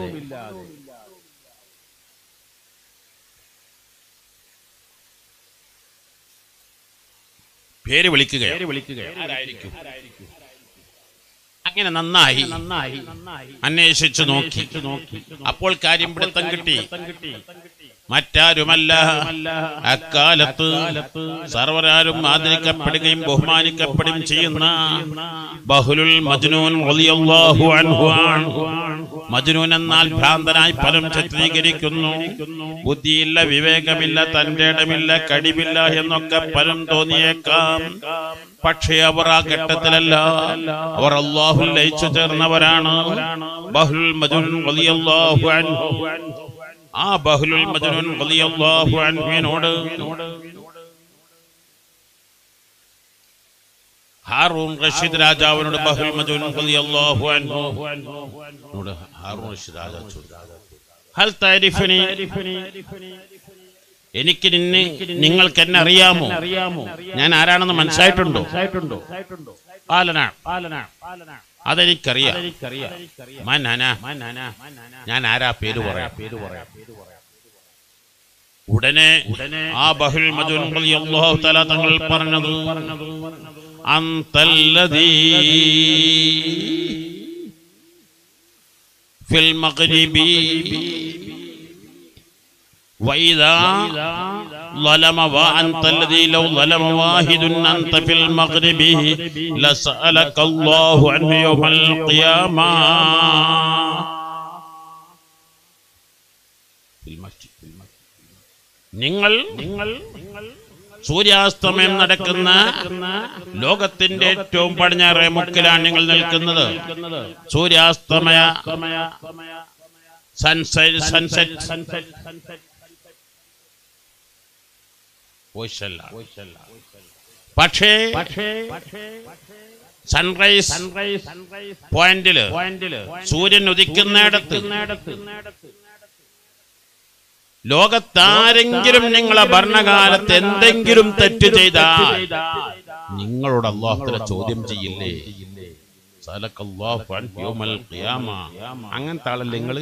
പേര് വിളിക്കുകയാണ് ആരായിരിക്കും അങ്ങനെ നന്നായി നന്നായി അന്വേഷിച്ചു നോക്കി അപ്പോൾ കാര്യം പിടുത്തം കിട്ടി മറ്റാരുമല്ല അക്കാലത്ത് സർവരാരും ആദരിക്കപ്പെടുകയും ബഹുമാനിക്കപ്പെടുകയും ചെയ്യുന്ന ബഹുലുൽ മജ്നൂൻ റളിയല്ലാഹു അൻഹു ആണ് മജ്നൂൻ എന്നാൽ ഭ്രാന്തനായി ഫലം ചിത്രീകരിക്കുന്നു ബുദ്ധിയില്ല വിവേകമില്ല തന്റെ ഇടമില്ല കടിവില്ല എന്നൊക്കെ ഫലം തോന്നിയേക്കാം പക്ഷേ അവർ ആ ഘട്ടത്തിലല്ല അവർ അള്ളാഹു ലയിച്ചു ചേർന്നവരാണ് ബഹുൽ മജ്നൂൻ റളിയല്ലാഹു അൻഹു ആ ബഹുലുൽ മജ്നൂൻ റളിയല്ലാഹു അൻഹുവിനോട് ഹാറൂൺ റഷീദ് രാജാവിനോട് ബഹുൽ മജ്നൂൻ റളിയല്ലാഹു അൻഹു നോട് ഹാറൂൺ റഷീദ് രാജാവ് ചോദിച്ചു ഹൽ താരിഫനി എനിക്ക് നിന്നെ നിങ്ങൾക്ക് എന്നെ അറിയാമോ ഞാൻ ആരാണെന്ന് മനസ്സിലായിട്ടുണ്ടോ പാലനാണ് അതെനിക്കറിയാം മനാന ഞാൻ ആരാ പേര് പറയാം പേര് പറയാം ഉടനെ ആ ബഹുൽ മജുൻ റളിയല്ലാഹു തആല തങ്ങൾ പറഞ്ഞത് അന്തല്ലദീ ഫിൽ മഗ്രിബി وإذا ظلم وأنت الذي لو ظلم واحد أنت في المغرب لسألك الله عنه يوم القيامة നിങ്ങൾ നിങ്ങൾ സൂര്യാസ്തമയം നടക്കുന്ന ലോകത്തിന്റെ ഏറ്റവും പടിഞ്ഞാറേ മുക്കിലാണ് നിങ്ങൾ നിൽക്കുന്നത് സൂര്യാസ്തമയ സൺസെറ്റ് സൺസെറ്റ് സൺസെറ്റ് പക്ഷേ സൺറൈസ് പോയിന്റില് സൂര്യൻ ഉദിക്കുന്നിടത്ത് ലോകത്താരെങ്കിലും നിങ്ങളെ ഭരണകാലത്ത് എന്തെങ്കിലും തെറ്റ് ചെയ്താൽ നിങ്ങളോട് അള്ളാഹുത്തല ചോദ്യം ചെയ്യില്ലേ അങ്ങനത്തെ ആളല്ലേ നിങ്ങള്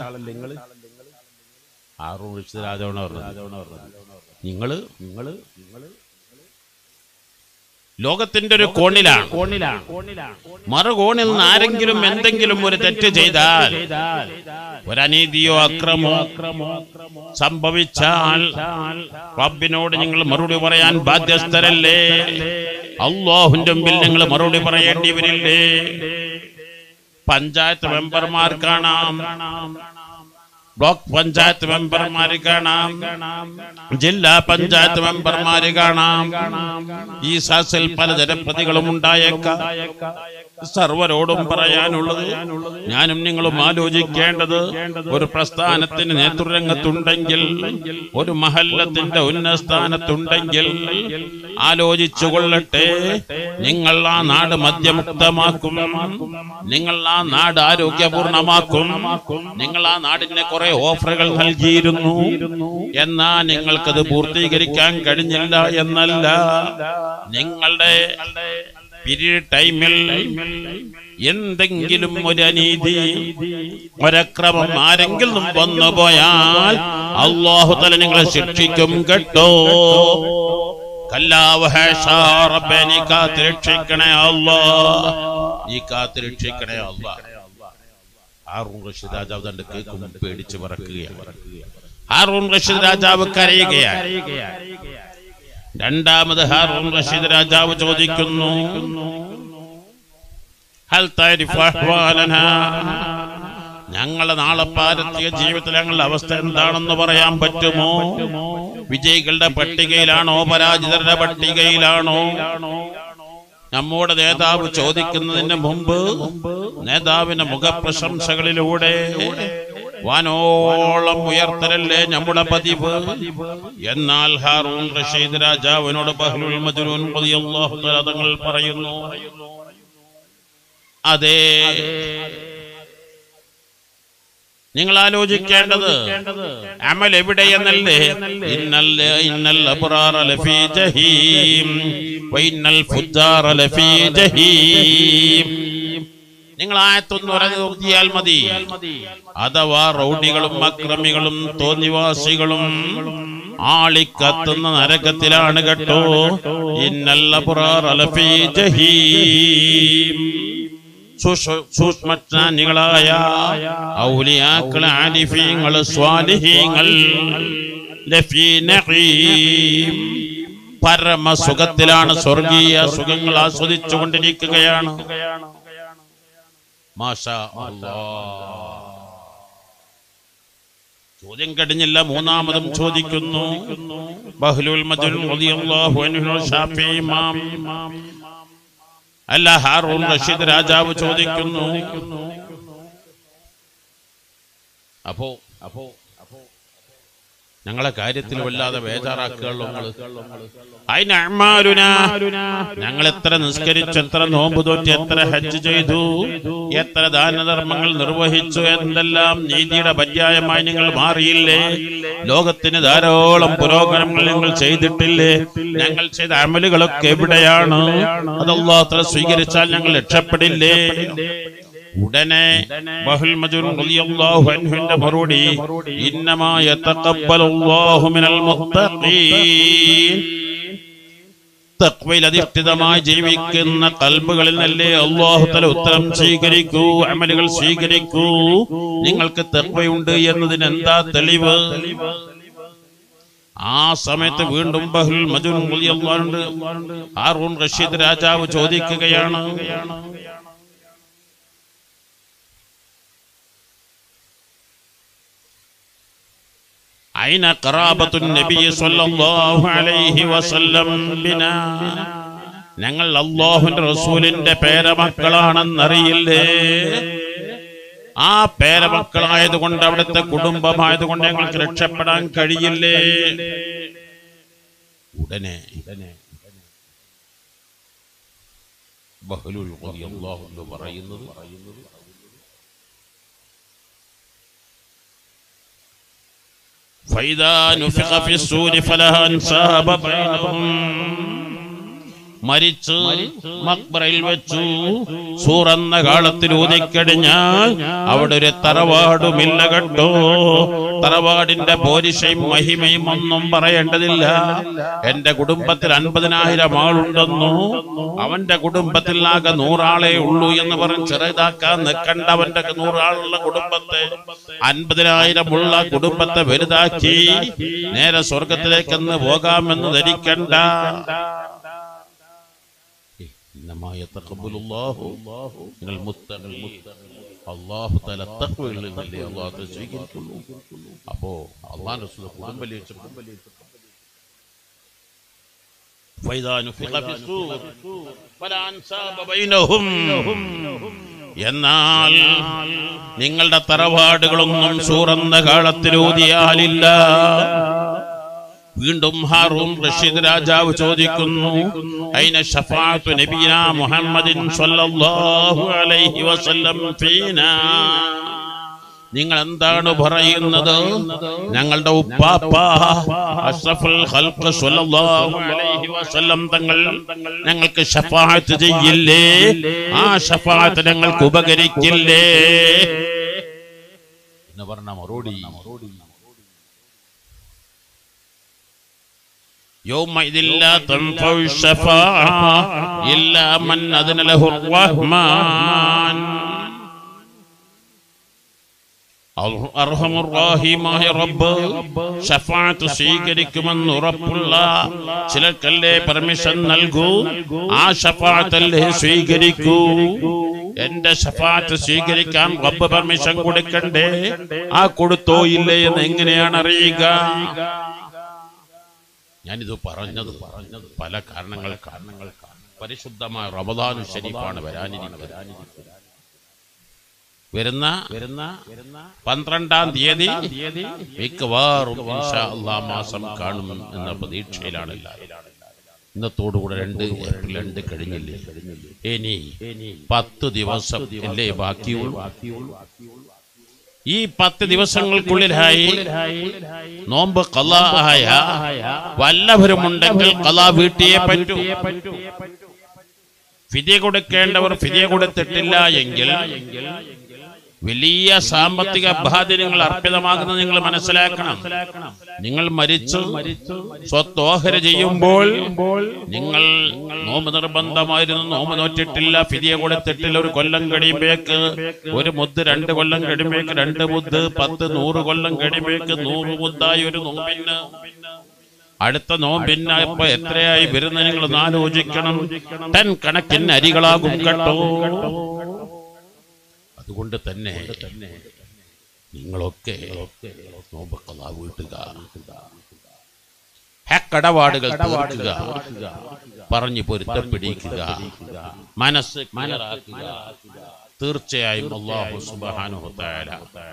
ആറു രാജാവാണ് പറഞ്ഞത് നിങ്ങള് നിങ്ങള് നിങ്ങള് ലോകത്തിന്റെ ഒരു കോണിലാണ് മറുകോണിൽ നിന്ന് ആരെങ്കിലും എന്തെങ്കിലും ഒരു തെറ്റ് ചെയ്താൽ ഒരനീതിയോ അക്രമോ സംഭവിച്ചാൽ റബ്ബിനോട് നിങ്ങൾ മറുപടി പറയാൻ ബാധ്യസ്ഥരല്ലേ അള്ളാഹുന്റെ മുമ്പിൽ നിങ്ങൾ മറുപടി പറയേണ്ടി വരില്ലേ പഞ്ചായത്ത് മെമ്പർമാർ കാണാം ബ്ലോക്ക് പഞ്ചായത്ത് മെമ്പർമാര് കാണാം ജില്ലാ പഞ്ചായത്ത് മെമ്പർമാര് കാണാം ഈ സാസിൽ പല ജനപ്രതികളും ഉണ്ടായേക്കാം സർവരോടും പറയാനുള്ളത് ഞാനും നിങ്ങളും ആലോചിക്കേണ്ടത് ഒരു പ്രസ്ഥാനത്തിന് നേതൃരംഗത്തുണ്ടെങ്കിൽ ഒരു മഹല്ലത്തിന്റെ ഉന്നസ്ഥാനത്തുണ്ടെങ്കിൽ ആലോചിച്ചു കൊള്ളട്ടെ നിങ്ങൾ ആ നാട് മദ്യമുക്തമാക്കും നിങ്ങൾ ആ നാട് ആരോഗ്യപൂർണമാക്കും നിങ്ങൾ ആ നാടിന് കുറെ ഓഫറുകൾ നൽകിയിരുന്നു എന്നാ നിങ്ങൾക്കത് പൂർത്തീകരിക്കാൻ കഴിഞ്ഞില്ല എന്നല്ല നിങ്ങളുടെ പീരീഡ് ടൈമിൽ എന്തെങ്കിലും ഒരു അനീതി ഒരക്രമം ആരെങ്കിലും വന്നു പോയാൽ അള്ളാഹു തല നിങ്ങളെ ശിക്ഷിക്കും കേട്ടോ കല്ലാവഹേഷാ റബ്ബേ നീ കാത്തിരക്ഷിക്കണേ അല്ലാ നീ കാത്തിരക്ഷിക്കണേ അല്ലാ ഹാറൂൺ റഷീദ് രാജാവ് തന്റെ കേൾക്കും പേടിച്ച് പറക്കുകയാണ് ഹാറൂൺ റഷീദ് രാജാവ് കരയുകയാണ് രണ്ടാമത് ഹാറൂൺ റഷീദ് രാജാവ് ചോദിക്കുന്നു ഹൽ തഅരിഫു അഹ്വാലനാ ഞങ്ങളെ നാളെ പാരത്യ ജീവിതത്തിൽ ഞങ്ങളുടെ അവസ്ഥ എന്താണെന്ന് പറയാൻ പറ്റുമോ വിജയികളുടെ പട്ടികയിലാണോ പരാജിതരുടെ പട്ടികയിലാണോ നമ്മുടെ നേതാവ് ചോദിക്കുന്നതിന് മുമ്പ് നേതാവിന്റെ മുഖപ്രശംസകളിലൂടെ വാനോളം ഉയർത്തലല്ലേ നമ്മുടെ പതിവ് എന്നാൽ ഹാറൂൺ റഷീദ് രാജാവിനോട് ബഹ്ലുൽ മജ്നൂൻ റളിയല്ലാഹു തആല തങ്ങൾ പറയുന്നു അതെ നിങ്ങൾ ആലോചിക്കേണ്ടത് അമൽ എവിടെയെന്നല്ലേ ഇന്നല്ല ഇന്നൽ അബ്റാറ ലഫീ ജഹീം വൈന്നൽ ഫുജാറ ലഫീ ജഹീം നിങ്ങൾ ആയത്തൊന്ന് പറഞ്ഞു നോക്കിയാൽ മതി അഥവാ റൗഡികളും അക്രമികളും തോന്നിവാസികളും ആളിക്കത്തുന്ന നരകത്തിലാണ് കേട്ടോ ഇന്നല്ല ലഫീ ജഹീം സൂക്ഷ- സൂക്ഷ്മജ്ഞാനികളായ ഔലിയാക്കൾ ആലിഫീങ്ങൾ സ്വാലിഹീങ്ങൾ ലഫീ നഈം. പരമസുഖത്തിലാണ് സ്വർഗീയ സുഖങ്ങൾ ആസ്വദിച്ചു കൊണ്ടിരിക്കുകയാണ് മാഷാ അല്ലാഹ്. ചോദ്യം കഴിഞ്ഞില്ല മൂന്നാമതും ചോദിക്കുന്നു ബഹ്ലുൽ മജ്നുൻ റളിയല്ലാഹു അൻഹു ഷാഫി ഇമാം അല്ല ഹാറൂൺ റഷീദ് രാജാവ് ചോദിക്കുന്നു അപ്പോ അപ്പോ ഞങ്ങളെ കാര്യത്തിൽ വല്ലാതെ ബേജാറാക്കുകയുള്ളൂ നിങ്ങള്. അയിന് അഅ്മാലുനാ. ഞങ്ങൾ എത്ര നിസ്കരിച്ചു എത്ര നോമ്പ് തോറ്റി എത്ര ഹജ്ജ് ചെയ്തു എത്ര ദാനധർമ്മങ്ങൾ നിർവഹിച്ചു എന്തെല്ലാം നീതിയുടെ പര്യായമായി നിങ്ങൾ മാറിയില്ലേ ലോകത്തിന് ധാരാളം പുരോഗമനങ്ങൾ നിങ്ങൾ ചെയ്തിട്ടില്ലേ ഞങ്ങൾ ചെയ്ത അമലുകളൊക്കെ എവിടെയാണ് അത് അള്ളാഹു സ്വീകരിച്ചാൽ ഞങ്ങൾ രക്ഷപ്പെടില്ലേ ഉടനെ ബഹുൽ മജൂർ റളിയല്ലാഹു അൻഹുവിന്റെ മറുപടി ഇന്നമാ യതഖബ്ബലുല്ലാഹു മിനൽ മുത്തഖീൻ തഖ്വയിൽ അധിഷ്ഠിതമായി ജീവിക്കുന്ന കൽബുകളിൽ നല്ലേ അള്ളാഹു തല ഉത്തരം സ്വീകരിക്കൂ അമലുകൾ സ്വീകരിക്കൂ നിങ്ങൾക്ക് തഖ്വയുണ്ട് എന്നതിന് എന്താ തെളിവ് ആ സമയത്ത് വീണ്ടും ബഹുൽ മജൂർ റളിയല്ലാഹു അൻഹു ഹാറൂൺ റഷീദ് രാജാവ് ചോദിക്കുകയാണ് أين قرابة النبي صلى الله عليه وسلم بنا ഞങ്ങൾ അള്ളാഹുവിന്റെ റസൂലിന്റെ പേരമക്കളാണെന്നറിയില്ലേ ആ പേരമക്കളായതുകൊണ്ട് അവിടുത്തെ കുടുംബമായതുകൊണ്ട് ഞങ്ങൾക്ക് രക്ഷപ്പെടാൻ കഴിയില്ലേ ഉടനെ ബഹ്ലുൽ റളിയല്ലാഹു അൻഹു പറയുന്നത് فإذا نفخ في السور فلا أنساب بينهم മരിച്ച് മക്ബറയിൽ വെച്ചു സൂറന്ന കാലത്തിൽ ഊതിക്കടിഞ്ഞാൽ അവിടെ ഒരു തറവാടുമില്ല കേട്ടോ തറവാടിന്റെ പോരിശയും മഹിമയും ഒന്നും പറയേണ്ടതില്ല എന്റെ കുടുംബത്തിൽ അൻപതിനായിരം ആളുണ്ടെന്നു അവന്റെ കുടുംബത്തിൽ ആകെ നൂറാളെ ഉള്ളൂ എന്ന് പറഞ്ഞ് ചെറുതാക്കാൻ നിൽക്കണ്ട അവന്റെ നൂറാളുള്ള കുടുംബത്തെ അൻപതിനായിരം ഉള്ള കുടുംബത്തെ വലുതാക്കി നേരെ സ്വർഗത്തിലേക്കെന്ന് പോകാമെന്ന് ധരിക്കണ്ട إنما يتقبل الله من المتقين അള്ളാഹു തല തഖ്വകളിൽ നിന്നല്ലേ അള്ളാഹു സ്വീകരിക്കുള്ളൂ അപ്പോ അള്ളാഹ് റസൂൽ കുടുംബലിച്ചു فإذا نفخ في الصور فلا أنساب بينهم എന്നാൽ നിങ്ങളുടെ തറവാടുകളൊന്നും സൂറന്ന കാലത്തിലൂതിയാലില്ല വീണ്ടും ഹാറൂൺ റഷീദ് രാജാവ് ചോദിക്കുന്നു അയിന ഷഫാഅത്തു നബിന മുഹമ്മദിൻ സ്വല്ലല്ലാഹു അലൈഹി വസല്ലം ഫീനാ നിങ്ങൾ എന്താണ് പറയുന്നത് ഞങ്ങളുടെ ഉപ്പാപ്പ അഷ്റഫുൽ ഖൽഖ് സ്വല്ലല്ലാഹു അലൈഹി വസല്ലം തങ്ങൾ ഞങ്ങൾക്ക് ഷഫാഅത്ത് ചെയ്യില്ലേ ആ ഷഫാഅത്ത് ഞങ്ങൾക്ക് ഉപകരിക്കില്ലേ എന്ന് പറഞ്ഞ മറുപടി يومئذ لا تنفع الشفاعة إلا من أذن له الرحمن അർഹമുറാഹിമായ റബ്ബ് ഷഫാത്ത് സ്വീകരിക്കുമെന്ന് ഉറപ്പുള്ള ചിലർക്കല്ലേ പെർമിഷൻ നൽകൂ ആ ഷഫാത്തല്ലേ സ്വീകരിക്കൂ എന്റെ ഷഫാത്ത് സ്വീകരിക്കാൻ റബ്ബ് പെർമിഷൻ കൊടുക്കണ്ടേ ആ കൊടുത്തോ ഇല്ലേ എന്ന് എങ്ങനെയാണ് അറിയുക ഞാനിത് പറഞ്ഞത് പറഞ്ഞത് പല കാരണങ്ങൾ കാരണങ്ങൾ പരിശുദ്ധമായ റമദാനു ശരീഫാണ് വരാനിരിക്കുന്നത് വരുന്ന വരുന്ന പന്ത്രണ്ടാം തീയതി മിക്കവാറും ഇൻഷാ അല്ലാഹ് മാസം കാണും എന്ന പ്രതീക്ഷയിലാണ് എല്ലാവരും ഇന്നത്തോടുകൂടെ രണ്ട് ഏപ്രിൽ രണ്ട് കഴിഞ്ഞില്ലേ ഇനി പത്ത് ദിവസം അല്ലേ ബാക്കിയുള്ളൂ ഈ പത്ത് ദിവസങ്ങൾക്കുള്ളിലായി നോമ്പ് കലായ വല്ലവരുമുണ്ടെങ്കിൽ കലാ വീട്ടിയെ പറ്റൂ ഫിദിയ കൊടുക്കേണ്ടവർ ഫിദിയ കൊടുത്തിട്ടില്ല എങ്കിൽ വലിയ സാമ്പത്തിക ബാധ്യതകൾ അർപ്പിതമാകുന്നത് നിങ്ങൾ മനസ്സിലാക്കണം നിങ്ങൾ മരിച്ചു സ്വത്തോഹര ചെയ്യുമ്പോൾ നിങ്ങൾ നോമ്പ് നിർബന്ധമായിരുന്നു നോമ്പ് നോറ്റിട്ടില്ല ഫിദിയ കൊടുത്തിട്ടില്ല ഒരു കൊല്ലം കഴിയുമ്പേക്ക് ഒരു മുദ്ദ് രണ്ട് കൊല്ലം കഴിയുമ്പേക്ക് രണ്ട് മുദ്ദ് പത്ത് നൂറ് കൊല്ലം കഴിയുമ്പേക്ക് നൂറ് മുദ്ദായി ഒരു നോമ്പിന് അടുത്ത നോമ്പിന് ഇപ്പൊ എത്രയായി വരുന്ന നിങ്ങൾ ഒന്ന് ആലോചിക്കണം ടൻ കണക്കിന് അരികളാകും കേട്ടോ അതുകൊണ്ട് തന്നെ നിങ്ങളൊക്കെ നോമ്പക്കലാ വീട്ടുക ഹക്കടപാടുകൾ തീർക്കുക പറഞ്ഞു പൊരുത്തപ്പിടിക്കുക മനസ്സ് ക്ലിയറാക്കുക തീർച്ചയായും അള്ളാഹു സുബ്ഹാനഹു തആല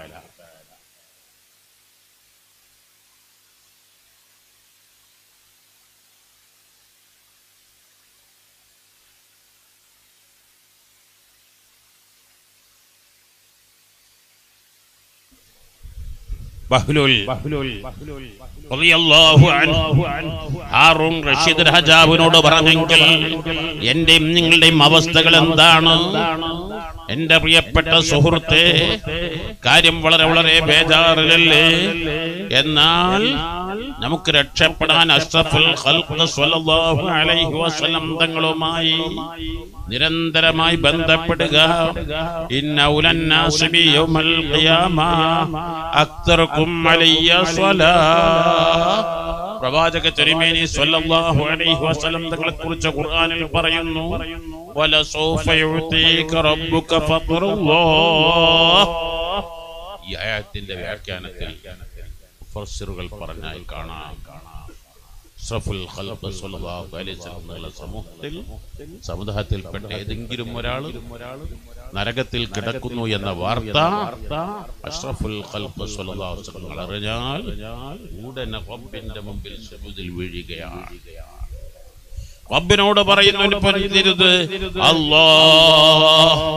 ബഹ്ലുൽ റളിയല്ലാഹു അൻഹു ഹാറൂൺ റഷീദ് രാജാവിനോട് പറഞ്ഞെങ്കിൽ എന്റെയും നിങ്ങളുടെയും അവസ്ഥകൾ എന്താണ് എന്റെ പ്രിയപ്പെട്ട സുഹൃത്തെ കാര്യം വളരെ വളരെ ബേജാറിലല്ലേ എന്നാൽ നമുക്ക് രക്ഷപ്പെടാൻ അഷ്റഫുൽ ഖൽഖ് സ്വല്ലല്ലാഹു അലൈഹി വസല്ലം തങ്ങളുമായി നിരന്തരമായി ബന്ധപ്പെടുക ഇന്ന ഉലന്നാസി ബി യൗമൽ ഖിയാമ അക്തറുക്കും അലയ്യ സ്വലാ പ്രവാചക തിരുമേനി സ്വല്ലല്ലാഹു അലൈഹി വസല്ലം തങ്ങളെ കുറിച്ച് ഖുർആനിൽ പറയുന്നു വലസൗഫ യുതീക റബ്ബുക ഫഖറുല്ലാഹ് ഈ ആയത്തിന്റെ വ്യാഖ്യാനത്തിൽ മുഫസ്സിറുകൾ പറഞ്ഞാൽ കാണാം അഷ്റഫുൽ ഖൽഖ് സ്വല്ലല്ലാഹു അലൈഹി വസല്ലം എന്നുള്ള സമൂഹത്തിൽ സമുദായത്തിൽപ്പെട്ട ഏതെങ്കിലും ഒരാൾ നരകത്തിൽ കിടക്കുന്നു എന്ന വാർത്ത അഷ്റഫുൽ ഖൽഖ് സ്വല്ലല്ലാഹു അലൈഹി വസല്ലം അറിഞ്ഞാൽ ഉടനെ റബ്ബിന്റെ മുമ്പിൽ സുജൂദിൽ വീഴുകയാണ് റബ്ബിനോട് പറയുന്നു പൊരുത്തരുത് അല്ലാ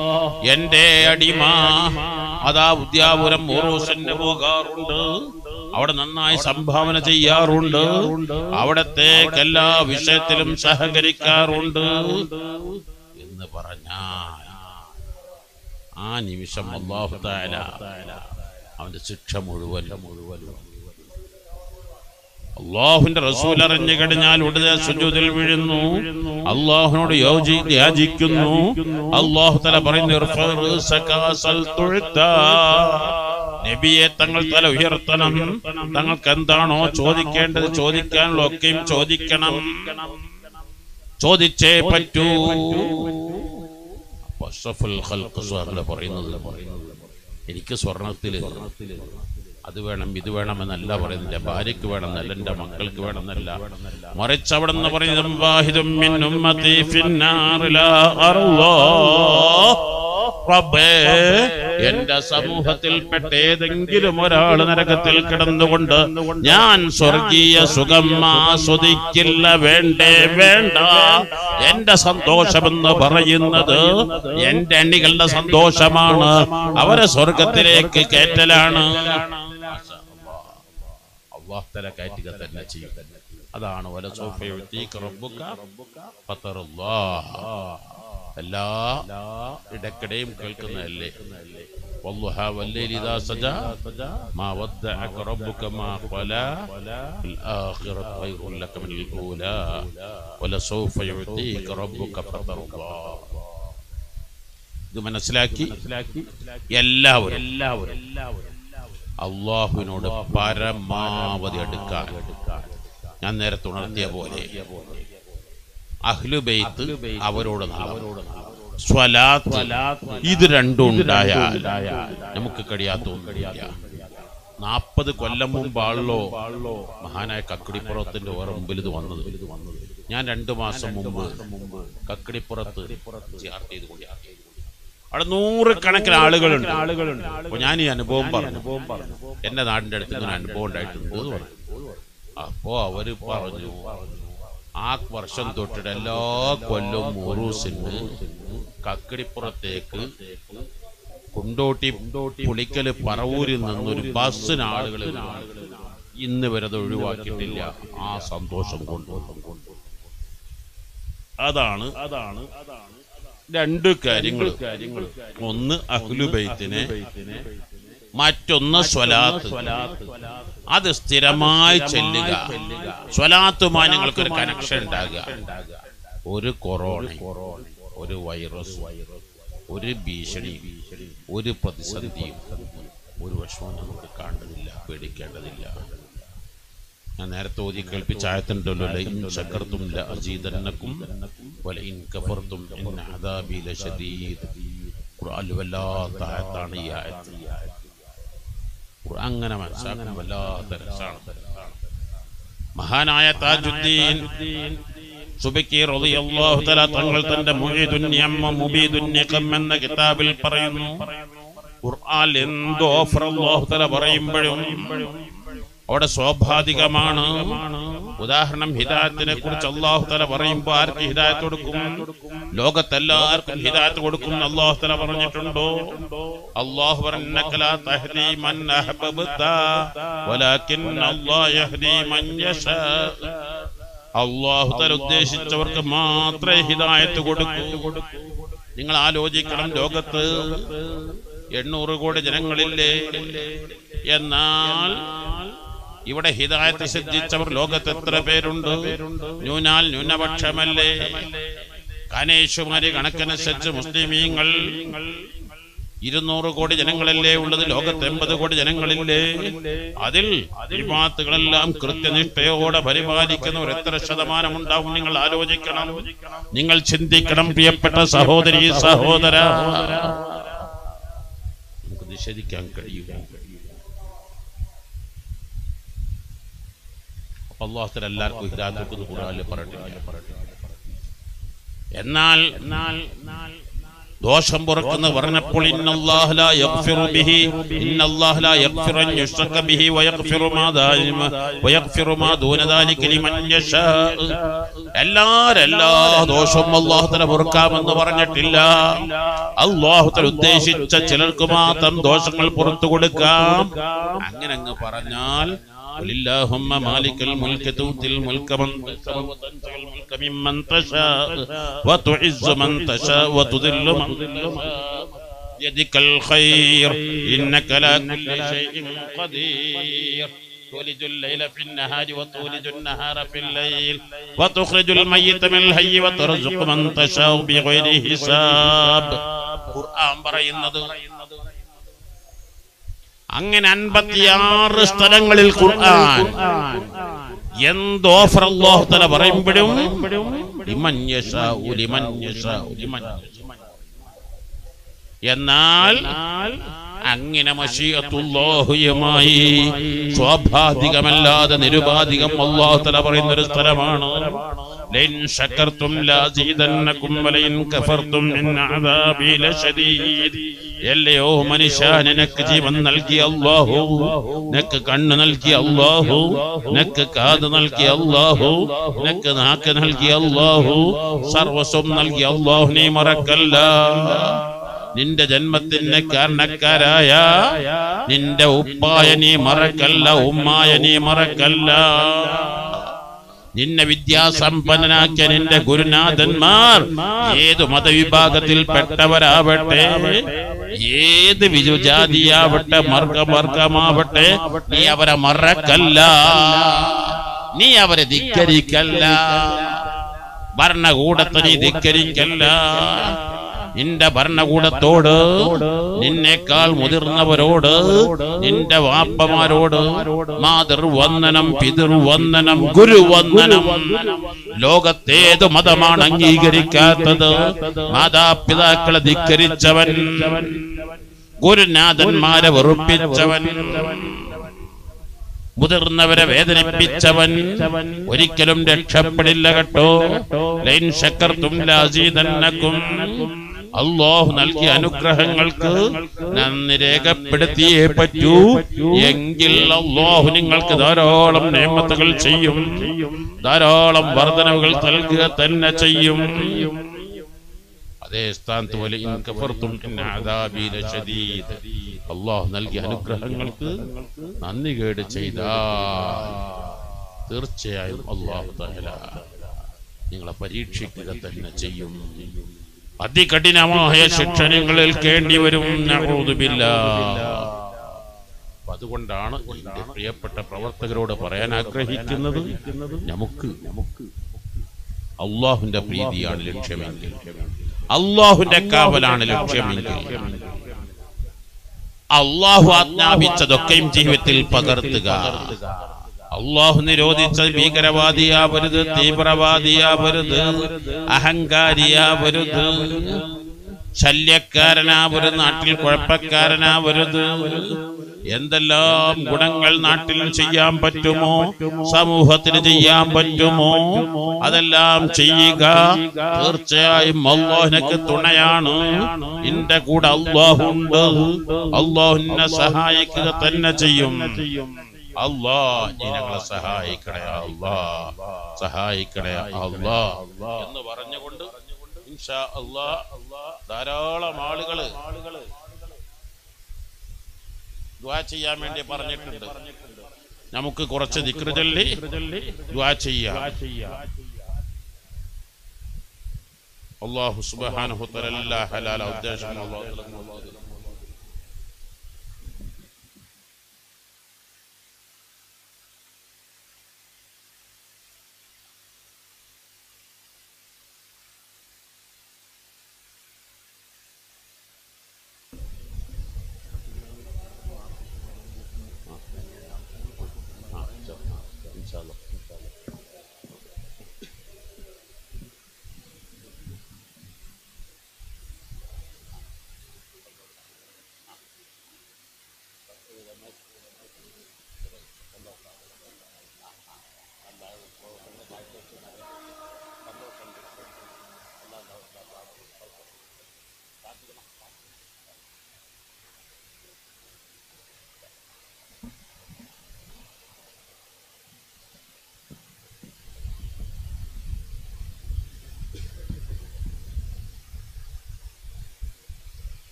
എന്റെ അടിമ അതാ ഉദ്യാപുരം ഓറോസന് പോകാറുണ്ട് അവിടെ നന്നായി സംഭാവന ചെയ്യാറുണ്ട് അവിടത്തേക്ക് എല്ലാ വിഷയത്തിലും സഹകരിക്കാറുണ്ട് എന്ന് പറഞ്ഞാൽ ആ നിമിഷം അള്ളാഹു താല അവന്റെ ശിക്ഷ മുഴുവൻ മുഴുവൻ അള്ളാഹുവിന്റെ റസൂൽ അറിഞ്ഞു കഴിഞ്ഞാൽ ഉടനെ സുജൂദിൽ വീഴുന്നു അള്ളാഹുനോട് യോജി യാചിക്കുന്നു അള്ളാഹു തല പറയുന്നു "ഇർഫഅ റഅസക സൽ തുഴ്താ." നബിയെ തങ്ങൾ തല ഉയർത്തണം തങ്ങൾക്ക് എന്താണോ ചോദിക്കേണ്ടത് ചോദിക്കാനുള്ള ഒക്കെയും ചോദിക്കണം ചോദിച്ചേ പറ്റൂ അപ്പൊ അഷ്റഫുൽ ഖൽഖ് സ്വർണ്ണ പറയുന്നത് എനിക്ക് സ്വർണത്തിൽ അത് വേണം ഇത് വേണമെന്നല്ല പറയുന്നില്ല ഭാര്യയ്ക്ക് വേണമെന്നല്ല എൻ്റെ മക്കൾക്ക് വേണമെന്നല്ല മറിച്ച് അവിടെ നിന്ന് പറയുന്നത് വാഹിദും മിൻ ഉമ്മത്തി ഫിന്നാർ ലാ അർളാ. റബ്ബേ, എന്റെ സമൂഹത്തിൽപ്പെട്ട ഏതെങ്കിലും ഒരാൾ നരകത്തിൽ കിടന്നുകൊണ്ട് ഞാൻ സ്വർഗീയ സുഖം ആസ്വദിക്കില്ല വേണ്ടേ വേണ്ട എന്റെ സന്തോഷമെന്ന് പറയുന്നത് എന്റെ അണികളുടെ സന്തോഷമാണ് അവരെ സ്വർഗത്തിലേക്ക് കയറ്റലാണ് അള്ളാഹ്തല കയറ്റുക തന്നെ ചെയ്യും അതാണ് വല സോഫയുത്തീക റബ്ബുക ഫതറുല്ലാഹ്. എല്ലാ ഇടക്കിടെയും കേൾക്കുന്നതല്ലേ والضحى والليل إذا سجى ما ودعك ربك ما قلى الآخرة خير لك من الأولى ولسوف يعطيك ربك فترضى ഇത് മനസ്സിലാക്കി എല്ലാവരും എല്ലാവരും അള്ളാഹുവിനോട് പരമാവധി അടുക്കാൻ ഞാൻ നേരത്തെ ഉണർത്തിയ പോലെ അഹ്ലുബൈത്ത് അവരോട് അവരോട് സ്വലാത്ത് ഇത് രണ്ടും ഉണ്ടായാൽ നമുക്ക് കഴിയാത്ത ഒന്നുമില്ല നാൽപ്പത് കൊല്ലം മുമ്പാണല്ലോ മഹാനായ കക്കടിപ്പുറത്തിന്റെ ഓരോ മുമ്പിൽ ഇത് വന്നത് ഞാൻ രണ്ടു മാസം മുമ്പ് കക്കടിപ്പുറത്ത് ജിയാർത്ത് ചെയ്ത് കൂടി അവിടെ നൂറുകണക്കിന് ആളുകളുണ്ട് ആളുകളുണ്ട് അപ്പൊ ഞാൻ ഈ അനുഭവം പറഞ്ഞു എന്റെ നാടിന്റെ അടുത്ത് ഇങ്ങനെ അനുഭവം ഉണ്ടായിട്ടുണ്ട് എന്ന് പറഞ്ഞു അപ്പോ അവര് പറഞ്ഞു ആ വർഷം തൊട്ടിട്ട് എല്ലാ കൊല്ലവും ഉറൂസിന് കക്കടിപ്പുറത്തേക്ക് കുണ്ടോട്ടി പുളിക്കല് പറവൂരിൽ നിന്നൊരു ബസ്സിന് ആളുകൾ ഇന്ന് വരെ അത് ഒഴിവാക്കിയിട്ടില്ല ആ സന്തോഷം കൊണ്ട് അതാണ് അതാണ് രണ്ട് കാര്യങ്ങൾ ഒന്ന് അഹ്ലുബൈത്തിനെ മറ്റൊന്ന് സ്വലാത്ത് അത് സ്ഥിരമായി ചെല്ലുക സ്വലാത്തുമായി നിങ്ങൾക്കൊരു കണക്ഷൻ ഉണ്ടാകുക ഒരു കൊറോണ ഒരു വൈറസ് ഒരു ഭീഷണി ഒരു പ്രതിസന്ധിയും ഒരു വിഷമവും നമുക്ക് കാണേണ്ടതില്ല പേടിക്കേണ്ടതില്ല ഞാൻ നേരത്തെ ഓതി കേൾപ്പിച്ച ആയത്തുണ്ടല്ലോ ലൈൻ ശക്കർത്തും ലഅസീദന്നക്കും വലൈൻ കഫർത്തും ഇന്ന അദാബി ലശദീദ് ഖുർആനിൽ വല്ലാത്ത ആയത്താണ് ഈ ആയത്ത് ഖുർആൻ അങ്ങനെ മനസ്സിലാക്കാൻ വല്ലാത്ത രസമാണ് മഹാനായ താജുദ്ദീൻ സുബക്കി റളിയല്ലാഹു തആല തങ്ങൾ തന്റെ മുഈദുൻ നിഅമ്മ മുബീദുൻ നിഖം എന്ന കിതാബിൽ പറയുന്നു ഖുർആൻ എന്തോ ഓഫർ അല്ലാഹു തആല പറയുമ്പോഴും അവിടെ സ്വാഭാവികമാണ് ഉദാഹരണം ഹിദായത്തിനെ കുറിച്ച് അള്ളാഹു തല പറയുമ്പോൾ ആർക്ക് ഹിദായത്ത് കൊടുക്കും ലോകത്തെല്ലാവർക്കും ഹിദായത്ത് കൊടുക്കും എന്ന് അള്ളാഹു തല പറഞ്ഞിട്ടുണ്ടോ അള്ളാഹു പറഞ്ഞക്കലാ തഹ്ദി മൻ അഹ്ബബ്ത വലാകിൻ അല്ലാഹു യഹ്ദി മൻ യശാ അള്ളാഹു തല ഉദ്ദേശിച്ചവർക്ക് മാത്രമേ ഹിദായത്ത് കൊടുക്കൂ നിങ്ങൾ ആലോചിക്കണം ലോകത്ത് എണ്ണൂറ് കോടി ജനങ്ങളില്ലേ എന്നാൽ ഇവിടെ ഹിദായത്ത് സിദ്ധിച്ചവർ ലോകത്ത് എത്ര പേരുണ്ട് ന്യൂനാൽ ന്യൂനപക്ഷമല്ലേ കനേഷുമാരി കണക്കനുസരിച്ച് മുസ്ലിമീങ്ങൾ ഇരുന്നൂറ് കോടി ജനങ്ങളല്ലേ ഉള്ളത് ലോകത്ത് എൺപത് കോടി ജനങ്ങളില്ലേ അതിൽ വിമാത്തുകളെല്ലാം കൃത്യനിഷ്ഠയോടെ പരിപാലിക്കുന്നവർ എത്ര ശതമാനം ഉണ്ടാവും നിങ്ങൾ ആലോചിക്കണം നിങ്ങൾ ചിന്തിക്കണം പ്രിയപ്പെട്ട സഹോദരി സഹോദര നമുക്ക് നിഷേധിക്കാൻ കഴിയുക അപ്പൊ അള്ളാഹുത്തല എല്ലാവർക്കും ഹിദായത്ത് ഖുർആനിൽ പറഞ്ഞിട്ടില്ല എന്നാൽ എന്നാൽ ദോഷം പുറക്കുന്ന പറഞ്ഞപ്പോൾ ഇന്നല്ലാഹ ലാ യഗ്ഫിറു ബിഹി ഇന്നല്ലാഹ ലാ യഗ്ഫിറു അൻ യുശ്റക ബിഹി വയഗ്ഫിറു മാ ദാലിമ വയഗ്ഫിറു മാ ദൂന ദാലിക ലിമൻ യശാ എല്ലാരെല്ലാ ദോഷവും അല്ലാഹു തആല പൊറുക്കാമെന്ന് പറഞ്ഞിട്ടില്ല അല്ലാഹു തആല ഉദ്ദേശിച്ച ചിലർക്ക് മാത്രം ദോഷങ്ങൾ പുറത്തു കൊടുക്കാം അങ്ങനെ അങ്ങ് പറഞ്ഞാൽ قل اللهم مالك الملك تؤتي الملك من تشاء وتنزع الملك ممن تشاء وتعز من تشاء وتذل من تشاء بيدك الخير إنك على كل شيء قدير تولج الليل في النهار وتولج النهار في الليل وتخرج الميت من الحي وترزق من تشاء بغير حساب ഖുർആൻ പറയുന്നത് അങ്ങനെ അൻപത്തിയാറ് സ്ഥലങ്ങളിൽ ഖുർആൻ എന്ത് ഓഫർ അല്ലാഹു തആല പറയുമ്പോഴും ലിമൻ യശാഉ ലിമൻ യശാഉ ലിമൻ യശാഉ. എന്നാൽ അങ്ങനെ മഷീഅത്തുല്ലാഹുയുമായി സ്വാഭാവികമല്ലാതെ നിരുപാധികം അല്ലാഹു തആല പറയുന്ന ഒരു സ്ഥലമാണ് ലൈൻ ശകർത്തും ലാസീദന്നകും വലൈൻ കഫർത്തും ഇൻ അദാബി ലശദീദ് എല്ലയോ മനുഷ്യ നിനക്ക് ജീവൻ നൽകിയ അല്ലാഹു നിനക്ക് കണ്ണ് നൽകിയ അല്ലാഹു നിനക്ക് കാത് നൽകിയ അല്ലാഹു നിനക്ക് നാക്ക് നൽകിയ അല്ലാഹു സർവസ്വം നൽകിയ അല്ലാഹു നീ മറക്കല്ല നിന്റെ ജന്മത്തിന് കാരണക്കാരായ നിന്റെ ഉപ്പായ നീ മറക്കല്ല ഉമ്മായ നീ മറക്കല്ല നിന്നെ വിദ്യാസമ്പന്നനാക്കിയ നിന്റെ ഗുരുനാഥന്മാർ ഏത് മതവിഭാഗത്തിൽപ്പെട്ടവരാവട്ടെ ഏത് വിജുജാതിയാവട്ടെ മർഗമർഗമാവട്ടെ നീ അവരെ മറക്കല്ല നീ അവരെ ധിക്കരിക്കല്ല ഭരണകൂടത്തെ നീ ധിക്കരിക്കല്ല നിന്റെ ഭരണകൂടത്തോട് നിന്നേക്കാൾ മുതിർന്നവരോട് നിന്റെ വാപ്പമാരോട് മാതൃവന്ദനം പിതൃവന്ദനം ഗുരുവന്ദനം ലോകത്തേത് മതമാണ് അംഗീകരിക്കാത്തത് മാതാപിതാക്കളെ ധിക്കരിച്ചവൻ ഗുരുനാഥന്മാരെ വെറുപ്പിച്ചവൻ മുതിർന്നവരെ വേദനിപ്പിച്ചവൻ ഒരിക്കലും രക്ഷപ്പെടില്ല കേട്ടോ ലൈൻ ശക്കർത്തും ലാസീതന്നക്കും അള്ളാഹു നൽകിയ അനുഗ്രഹങ്ങൾക്ക് നന്ദി രേഖപ്പെടുത്തിയേ പറ്റൂ എങ്കിൽ അള്ളാഹു നിങ്ങൾക്ക് ധാരാളം നിയമത്തുകൾ ചെയ്യും ധാരാളം വർധനവുകൾ നൽകുക തന്നെ ചെയ്യും അതേ സ്ഥാനത്ത് പോലെ ഇൻ കഫർത്തും ഇൻ അദാബി ലശദീദ്. അള്ളാഹു നൽകിയ അനുഗ്രഹങ്ങൾക്ക് നന്ദി കേട് ചെയ്താൽ തീർച്ചയായും അള്ളാഹു തആല നിങ്ങളെ പരീക്ഷിക്കുക തന്നെ ചെയ്യും അതികഠിനമായ ശിക്ഷ നിങ്ങൾ ഏൽക്കേണ്ടി വരും നഊദു ബില്ലാഹ്. അപ്പൊ അതുകൊണ്ടാണ് എന്റെ പ്രിയപ്പെട്ട പ്രവർത്തകരോട് പറയാൻ ആഗ്രഹിക്കുന്നത് നമുക്ക് നമുക്ക് അള്ളാഹുന്റെ പ്രീതിയാണ് ലക്ഷ്യമെങ്കിൽ അള്ളാഹുന്റെ കാവലാണ് ലക്ഷ്യമെങ്കിൽ അള്ളാഹു ആജ്ഞാപിച്ചതൊക്കെയും ജീവിതത്തിൽ പകർത്തുക അള്ളാഹു നിരോധിച്ച ഭീകരവാദിയാവരുത് തീവ്രവാദിയാവരുത് അഹങ്കാരിയാവരുത് ശല്യക്കാരനാവരുത് നാട്ടിൽ കുഴപ്പക്കാരനാവരുത് എന്തെല്ലാം ഗുണങ്ങൾ നാട്ടിൽ ചെയ്യാൻ പറ്റുമോ സമൂഹത്തിന് ചെയ്യാൻ പറ്റുമോ അതെല്ലാം ചെയ്യുക തീർച്ചയായും അള്ളാഹിനക്ക് തുണയാണ് എന്റെ കൂടെ അള്ളാഹുണ്ട് അള്ളാഹുവിനെ സഹായിക്കുക തന്നെ ചെയ്യും അള്ളാ നീ ഞങ്ങളെ സഹായിക്കണേ അള്ളാ സഹായിക്കണേ അള്ളാ എന്ന് പറഞ്ഞുകൊണ്ട് ഇൻഷാ അള്ളാ ധാരാളം ആളുകള് ദ്വാ ചെയ്യാൻ വേണ്ടി പറഞ്ഞിട്ടുണ്ട് നമുക്ക് കുറച്ച് ദിക്റ് ചൊല്ലി ദ്വാ ചെയ്യാം അള്ളാഹു സുബ്ഹാനഹു തആല എല്ലാ ഹലാല ഉദ്ദേശം അള്ളാഹു തആല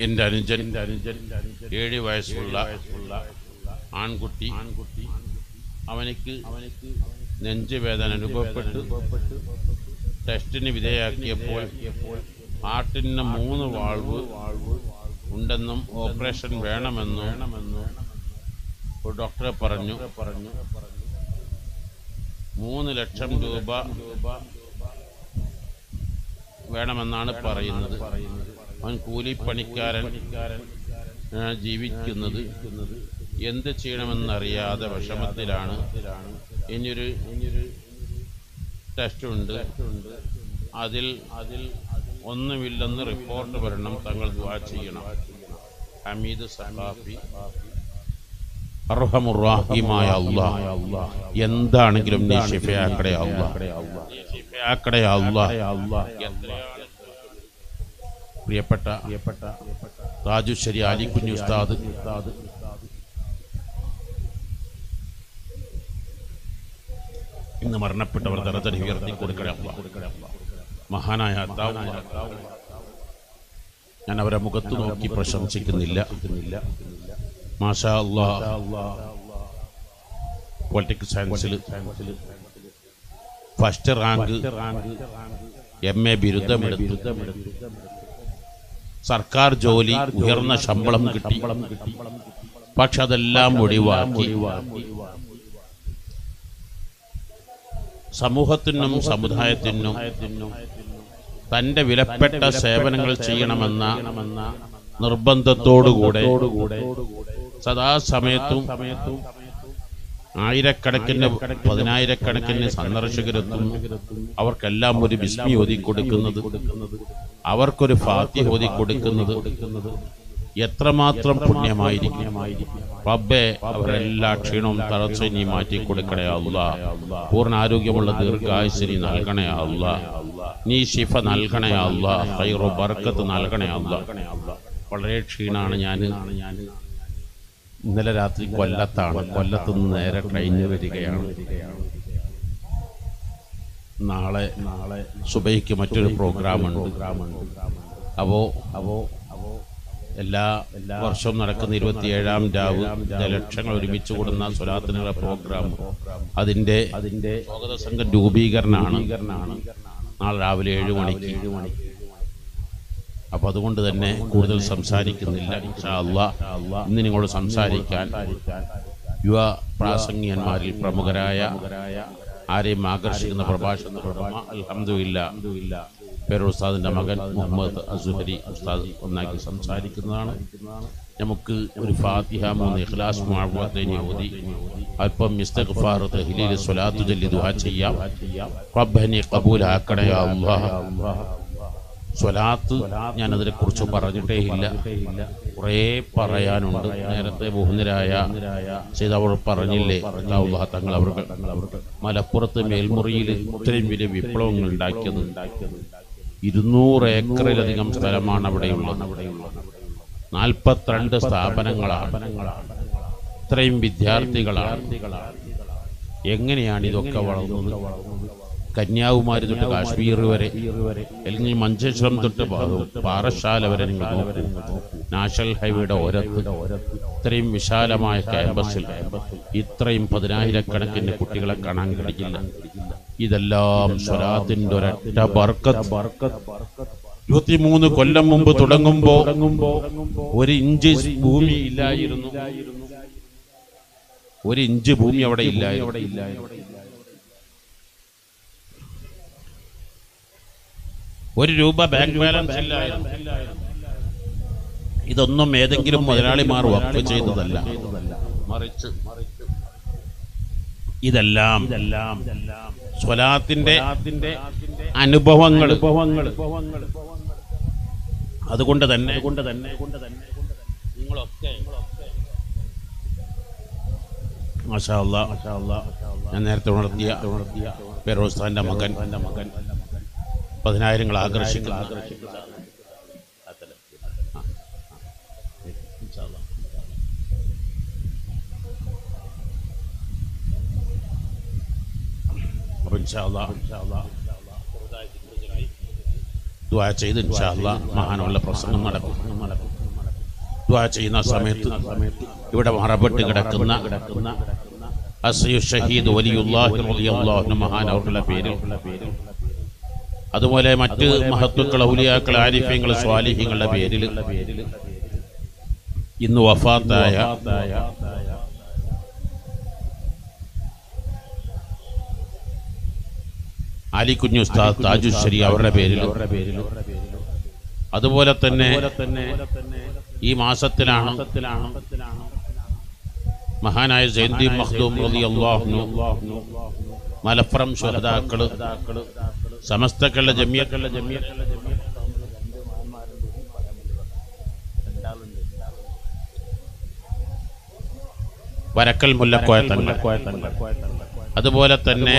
എൻ്റെ അനുജൻ അനുജൻ ഏഴ് വയസ്സുള്ള ആൺകുട്ടി ആൺകുട്ടി അവനിക്ക് അവനിക്ക് നെഞ്ചുവേദന അനുഭവപ്പെട്ട് ടെസ്റ്റിന് വിധേയാക്കിയപ്പോൾ ഹാർട്ടിന് മൂന്ന് വാൾവ് ഉണ്ടെന്നും ഓപ്പറേഷൻ വേണമെന്നും വേണമെന്നും ഒരു ഡോക്ടറെ പറഞ്ഞു പറഞ്ഞു മൂന്ന് ലക്ഷം രൂപ രൂപ വേണമെന്നാണ് പറയുന്നത് അവൻ കൂലിപ്പണിക്കാരൻ ആ, ജീവിക്കുന്നത് എന്ത് ചെയ്യണമെന്നറിയാതെ വിഷമത്തിലാണ് ഇനിയൊരു ഇനിയൊരു ടെസ്റ്റ് ഉണ്ട് അതിൽ അതിൽ ഒന്നുമില്ലെന്ന് റിപ്പോർട്ട് വരണം തങ്ങൾ ദുആ ചെയ്യണം ഹമീദ് സഹാഫി അർഹമുറാഹിമായ അല്ലാഹ് എന്താണെങ്കിലും നീ ഷിഫയാക്കടേ അല്ലാഹ് നീ ഷിഫയാക്കടേ അല്ലാഹ് എത്രയാണ് പ്രിയപ്പെട്ട പ്രിയപ്പെട്ട താജുശ്ശേരി അലിക്കുഞ്ഞു ഉസ്താദ് ഉസ്താദ് ഇന്ന് മരണപ്പെട്ടവർ ദറജ ഉയർത്തി കൊടുക്കണേ അല്ലാഹ്. മഹാനായ അത്താവ് ഞാൻ അവരെ മുഖത്ത് നോക്കി പ്രശംസിക്കുന്നില്ല മാഷാ അല്ലാഹ് പൊളിറ്റിക്സ് സയൻസിൽ ഫസ്റ്റ് റാങ്ക് എം എ ബിരുദമെടുത്തു സർക്കാർ ജോലി ഉയർന്ന ശമ്പളം കിട്ടി പക്ഷെ അതെല്ലാം ഒഴിവാക്കി സമൂഹത്തിനും സമുദായത്തിനും തന്റെ വിലപ്പെട്ട സേവനങ്ങൾ ചെയ്യണമെന്ന നിർബന്ധത്തോടുകൂടെ സദാസമയത്തും ആയിരക്കണക്കിന് പതിനായിരക്കണക്കിന് സന്ദർശകരെത്തും അവർക്കെല്ലാം ഒരു ബിസ്മി ഓതി കൊടുക്കുന്നത് അവർക്കൊരു ഫാത്തി ഓതി കൊടുക്കുന്നത് എത്രമാത്രം പുണ്യമായിരിക്കും റബ്ബെ അവരെല്ലാ ക്ഷീണവും തളർച്ച നീ മാറ്റി കൊടുക്കണേ അല്ല പൂർണ്ണ ആരോഗ്യമുള്ള ദീർഘായുസിനി നൽകണേ അല്ല നീ ശിഫ നൽകണേ അല്ല ഹൈറോ ബർക്കത്ത് നൽകണേ അല്ല വളരെ ക്ഷീണാണ് ഞാൻ ഇന്നലെ രാത്രി കൊല്ലത്താണ് കൊല്ലത്ത് നിന്ന് നേരെ ട്രെയിനിൽ വരികയാണ് നാളെ നാളെ സുബൈക്ക് മറ്റൊരു പ്രോഗ്രാം ഉണ്ട് അപ്പോ അപ്പോ എല്ലാ എല്ലാ വർഷവും നടക്കുന്ന ഇരുപത്തിയേഴാം രാവ് ലക്ഷങ്ങൾ ഒരുമിച്ച് കൂടുന്ന സ്വലാത്തിനുള്ള പ്രോഗ്രാം അതിന്റെ അതിന്റെ സ്വാഗത സംഘം രൂപീകരണമാണ് നാളെ രാവിലെ ഏഴ് മണിക്ക് ഏഴ് മണിക്ക് അപ്പൊ അതുകൊണ്ട് തന്നെ കൂടുതൽ സംസാരിക്കുന്നില്ല ഇൻഷാ അല്ലാ. ഇന്ന് നിങ്ങളോട് സംസാരിക്കാൻ യുവ പ്രാസംഗികന്മാരിൽ പ്രമുഖരായ ആരെയും ആകർഷിക്കുന്ന പ്രഭാഷണ അലഹമില്ല പേര് ഉസ്താദിന്റെ മകൻ മുഹമ്മദ് അസുഹരി ഉസ്താദ് ഒന്നാക്കി സംസാരിക്കുന്നതാണ് നമുക്ക് ഒരു ഫാത്തിഹ മൂന്ന് ഇഖ്ലാസ് മുഅവ്വദൈനി ഓതി അല്പം ഇസ്തിഗ്ഫാർ തഹ്ലീൽ സ്വലാത്തു ചൊല്ലി ദുആ ചെയ്യാം റബ്ബനി ഖബൂലാക്കണേ യാ അല്ലാഹ് സ്വലാത്ത് ഞാൻ അതിനെ കുറിച്ച് പറഞ്ഞിട്ടേ ഇല്ല കുറേ പറയാനുണ്ട് നേരത്തെ ബഹുന്നരായ ചെയ്തവർ പറഞ്ഞില്ലേ അള്ളാഹ് തങ്ങൾ അവർക്ക് മലപ്പുറത്ത് മേൽമുറിയിൽ ഇത്രയും വലിയ വിപ്ലവങ്ങൾ ഉണ്ടാക്കിയത് ഇരുന്നൂറ് ഏക്കറിലധികം സ്ഥലമാണ് അവിടെയുള്ളത് നാൽപ്പത്തിരണ്ട് സ്ഥാപനങ്ങളാണ് ഇത്രയും വിദ്യാർത്ഥികളാണ് എങ്ങനെയാണ് ഇതൊക്കെ വളർന്നത് കന്യാകുമാരി തൊട്ട് കാശ്മീർ വരെ അല്ലെങ്കിൽ മഞ്ചേശ്വരം തൊട്ട് പാ- പാറശാല വരെ നിങ്ങൾ നോക്കൂ നാഷണൽ ഹൈവേയുടെ ഓരത്ത് ഇത്രയും വിശാലമായ ക്യാമ്പസിൽ ഇത്രയും പതിനായിരക്കണക്കിന് കുട്ടികളെ കാണാൻ കഴിയില്ല ഇതെല്ലാം സ്വലാത്തിന്റെ ഒരൊറ്റ ബർക്കത്ത് ഇരുപത്തിമൂന്ന് കൊല്ലം മുമ്പ് തുടങ്ങുമ്പോ ഒരു ഇഞ്ച് ഭൂമി ഇല്ലായിരുന്നു ഒരു ഇഞ്ച് ഭൂമി അവിടെ ഇല്ലായിരുന്നു ഒരു രൂപ ബാങ്ക് ബാലൻസ് ഇല്ലായിരുന്നു ഇതൊന്നും ഏതെങ്കിലും മുതലാളിമാർ വഖഫ് ചെയ്തതല്ല മറിച്ച് ഇതെല്ലാം ഇതെല്ലാം സ്വലാത്തിന്റെ അനുഭവങ്ങൾ അതുകൊണ്ട് തന്നെ കൊണ്ട് തന്നെ നിങ്ങളൊക്കെ മാഷാ അല്ലാ, ഞാൻ നേരത്തെ ഉണർത്തിയ ഉണർത്തിയ ഫിറോസ്താന്റെ മകൻ മകൻ പതിനായിരങ്ങൾ ആകർഷിക്കുന്ന അപ്പൊ ഇൻഷാ അല്ലാ, ദുആ ചെയ്ത് ഇൻഷാ അല്ലാ മഹാനുള്ള പ്രസംഗം നടക്കും നടക്കും ദ്വാ ചെയ്യുന്ന സമയത്ത് ഇവിടെ മറപ്പെട്ട് കിടക്കുന്ന അസയു ഷഹീദ് വലിയുല്ലാഹി റളിയല്ലാഹു അൻഹു മഹാനവറുടെ പേരിൽ അതുപോലെ മറ്റ് മഹത്തുക്കൾ ഔലിയാക്കൾ ആരിഫ്യങ്ങൾ സ്വാലിഹ്യങ്ങളുടെ പേരിൽ ഇന്ന് വഫാത്തായ അലിക്കുഞ്ഞു ഉസ്താദ് താജുശ്ശേരി അവരുടെ പേരിൽ അതുപോലെ തന്നെ ഈ മാസത്തിലാണ് മഹാനായ ജയന്തി മഖ്ദൂം റളിയല്ലാഹു അൻഹു മലപ്പുറം ശുഹദാക്കള് സമസ്തക്കളുടെ ജമിയക്കളുടെ ജമിയക്കളുടെ വരക്കൽ മുല്ലക്കോയ തങ്ങൾ അതുപോലെ തന്നെ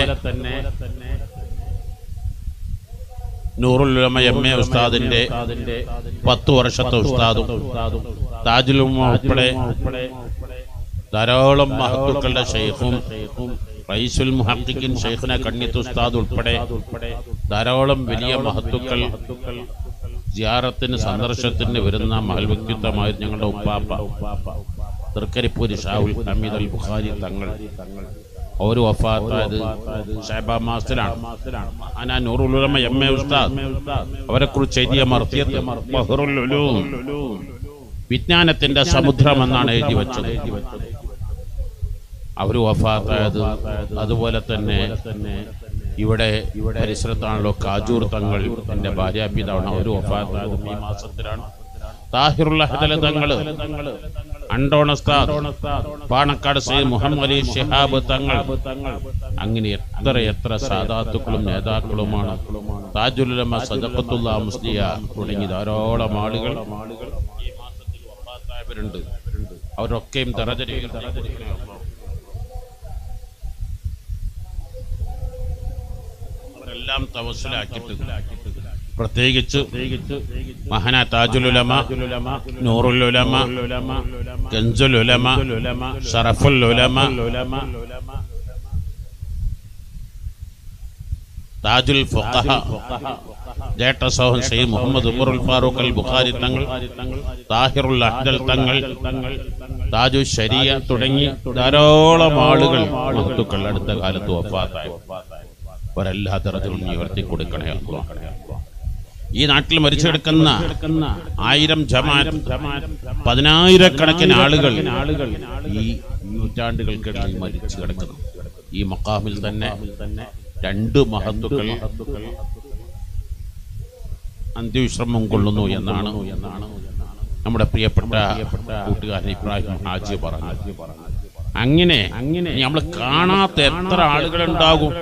നൂറുൽ ഉലമ എം എ ഉസ്താദിന്റെ പത്ത് വർഷത്തെ ഉസ്താദും താജുൽ ഉമ്മ ഉൾപ്പെടെ ധാരാളം മഹത്തുക്കളുടെ ഷെയ്ഖും റൈസുൽ മുഹക്കിൻ ഷെയ്ഖിനെ കണ്ണിത്ത് ഉസ്താദ് ഉൾപ്പെടെ ധാരാളം വലിയ മഹത്തുക്കൾ ജിയാറത്തിന് സന്ദർശനത്തിന് വരുന്ന മഹൽ വ്യക്തിത്വമായ ഞങ്ങളുടെ ഉപ്പാപ്പ തൃക്കരിപ്പൂരി ഷാവുൽ ഹമീദ് അൽ ബുഖാരി തങ്ങൾ ഒരു വഫാത്തായത് ഷഹബാ മാസത്തിലാണ് അനാ നൂറുൽ ഉലമ എം എ ഉസ്താദ് അവരെ കുറിച്ച് എഴുതിയ മർത്തിയത്ത് ബഹ്റുൽ ഉലൂം വിജ്ഞാനത്തിന്റെ സമുദ്രം എന്നാണ് എഴുതി വെച്ചത് അവർ വഫാത്തായത് അതുപോലെ തന്നെ ഇവിടെ പരിസരത്താണല്ലോ കാജൂർ തങ്ങൾ എന്റെ ഭാര്യാപിതാവാണ് അവർ വഫാത്തായത് ഈ മാസത്തിലാണ് താഹിറുൽ അഹ്ദല തങ്ങള് അണ്ടോണസ്താദ് പാണക്കാട് സയ്യിദ് മുഹമ്മദ് അലി ഷിഹാബ് തങ്ങൾ അങ്ങനെ എത്ര എത്ര സാധാത്തുക്കളും നേതാക്കളുമാണ് താജുലുലമ സദഖത്തുള്ള മുസ്ലിയ തുടങ്ങി ധാരാളം ആളുകൾ ഈ മാസത്തിൽ വഫാത്തായവരുണ്ട് അവരൊക്കെയും തറജരികൾ അവരെല്ലാം തവസ്സിലാക്കിയിട്ട് പ്രത്യേകിച്ച് മഹന താജുലുലമ നൂറുലുലമ ഗഞ്ചുലുലമ ഷറഫുലുലമ താജുൽ ഫുഖഹ ജേട്ട സോഹൻ സയ്യിദ് മുഹമ്മദ് ഉമറുൽ ഫാറൂഖ് അൽ ബുഖാരി തങ്ങൾ താഹിറുൽ അഹ്ദൽ തങ്ങൾ താജു ശരിയ തുടങ്ങി ധാരാളം ആളുകൾ മഹത്തുക്കൾ അടുത്ത കാലത്ത് വഫാത്തായി അവരെല്ലാ തരത്തിലും നീ ഉയർത്തി കൊടുക്കണേ അല്ലാഹ്. ഈ നാട്ടിൽ മരിച്ചു കിടക്കുന്ന ആയിരം ജമാഅത്ത് പതിനായിരക്കണക്കിന് ആളുകൾ ഈ നൂറ്റാണ്ടുകൾക്കിടയിൽ മരിച്ചു കിടക്കുന്നു ഈ മക്കാമിൽ തന്നെ രണ്ട് മഹത്തുക്കൾ അന്ത്യവിശ്രമം കൊള്ളുന്നു എന്നാണ് നമ്മുടെ പ്രിയപ്പെട്ട കൂട്ടുകാരൻ ഇബ്രാഹിം ഹാജി പറഞ്ഞു അങ്ങനെ അങ്ങനെ നമ്മൾ കാണാത്ത എത്ര ആളുകൾ ഉണ്ടാകും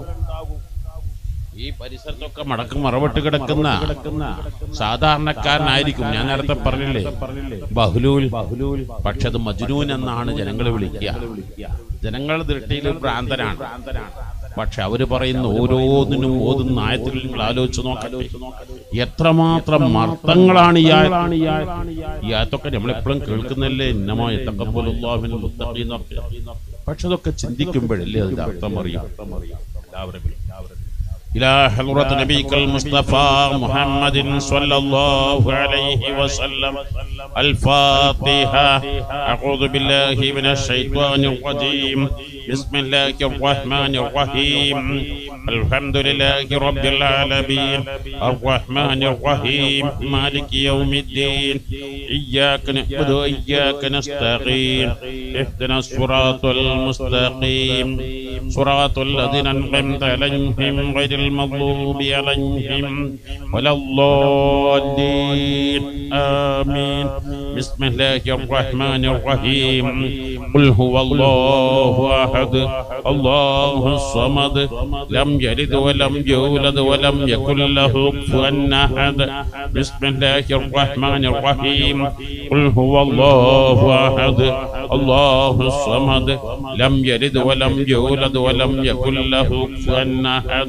ഈ പരിസരത്തൊക്കെ മടക്ക് മറവിട്ട് കിടക്കുന്ന സാധാരണക്കാരനായിരിക്കും ഞാൻ നേരത്തെ പറഞ്ഞില്ലേ ബഹ്ലൂൽ ബഹ്ലൂൽ പക്ഷെ അത് മജ്നൂൻ എന്നാണ് ജനങ്ങൾ വിളിക്കുക ജനങ്ങളുടെ ദൃഷ്ടിയിൽ ഭ്രാന്തനാണ് പക്ഷെ അവര് പറയുന്ന ഓരോന്നിനും ഓതുന്ന ആയത്തിൽ നിങ്ങൾ ആലോചിച്ച് നോക്കട്ടെ എത്രമാത്രം മർത്തങ്ങളാണ് ഈ ആയ- ഈ ആയത്തൊക്കെ നമ്മളെപ്പോഴും കേൾക്കുന്നല്ലേ ഇന്നമായ തക്കപ്പോലുള്ളാഹിൻ മുത്തഖീൻ പക്ഷെ അതൊക്കെ ചിന്തിക്കുമ്പോഴല്ലേ അതിന്റെ അർത്ഥം അറിയാം എല്ലാവരും إلى حضرة نبيك المصطفى محمد صلى الله عليه وسلم الفاتحة أعوذ بالله من الشيطان الرجيم بسم الله الرحمن الرحيم الحمد لله رب العالمين الرحمن الرحيم مالك يوم الدين إياك نعبد وإياك نستعين اهدنا الصراط المستقيم صراط الذين أنعمت عليهم غير المغضوب عليهم ولا الضالين آمين بسم الله الرحمن الرحيم قل هو الله أحد الله الصمد لم يلد ولم يولد ولم يكن له كفوا أحد بسم الله الرحمن الرحيم قل هو الله أحد الله الصمد لم يلد ولم يولد ولم يكن له كفوا أحد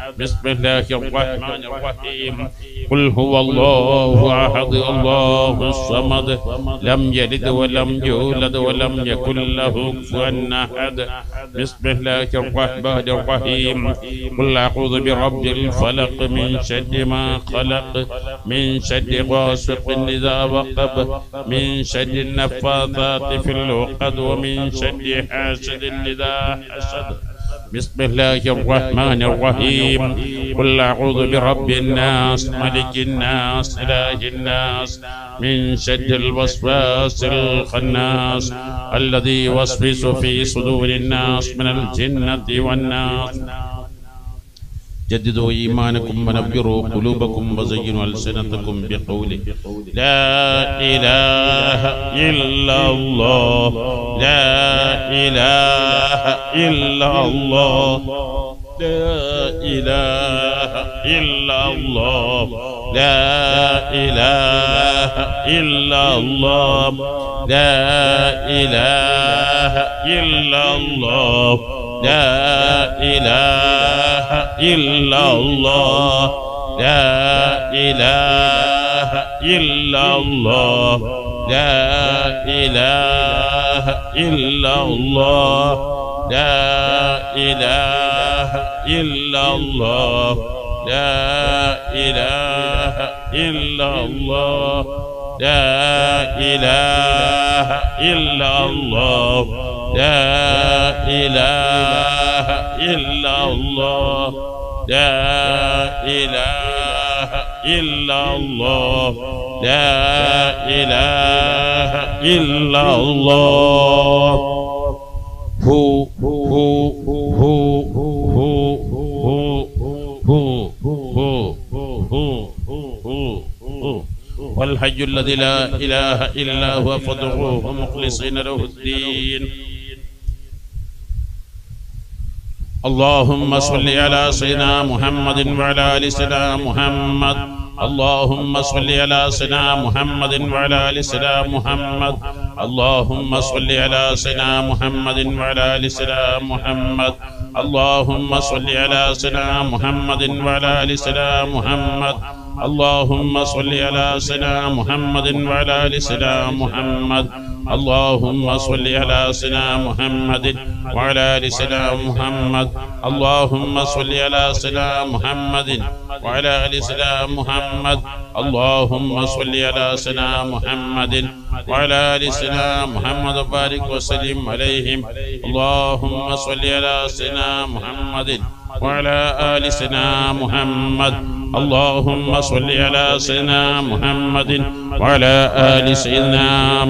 بسم الله الرحمن الرحيم قل هو الله أحد الله الصمد لم يلد ولم يولد ولم يكن له كفوا أحد بسم الله الرحمن الرحيم قل أعوذ برب الفلق من شر ما خلق من شر غاسق إذا وقب من شر النفاثات في العقد ومن شر حاسد إذا حسد بسم الله الرحمن الرحيم قل أعوذ برب الناس ملك الناس إله الناس من شر الوسواس الخناس الذي يوسوس في صدور الناس من الجنة والناس جددوا إيمانكم ونبروا قلوبكم وزينوا ألسنتكم بقوله لا إله إلا الله لا إله إلا الله لا إله إلا الله لا إله إلا الله لا إله إلا الله لا إله إلا الله لا إله إلا الله لا إله إلا الله لا إله إلا الله لا إله إلا الله لا إله إلا الله لا إله إلا الله لا إله إلا الله لا إله إلا الله هو هو هو هو هو هو هو والحي الذي لا إله إلا هو فادعوه مخلصين له الدين اللهم صل على سيدنا محمد وعلى ال سيدنا محمد اللهم صل على سيدنا محمد وعلى ال سيدنا محمد اللهم صل على سيدنا محمد وعلى ال سيدنا محمد اللهم صل على سيدنا محمد وعلى ال سيدنا محمد اللهم صل على سيدنا محمد وعلى ال سيدنا محمد اللهم صل على سيدنا محمد وعلى ال سيدنا محمد اللهم صل على سيدنا محمد وعلى ال سيدنا محمد اللهم صل على سيدنا محمد وعلى ال سيدنا محمد وبارك وسلم عليهم اللهم صل على سيدنا محمد وعلى آل سيدنا محمد اللهم صل على سيدنا محمد وعلى آل سيدنا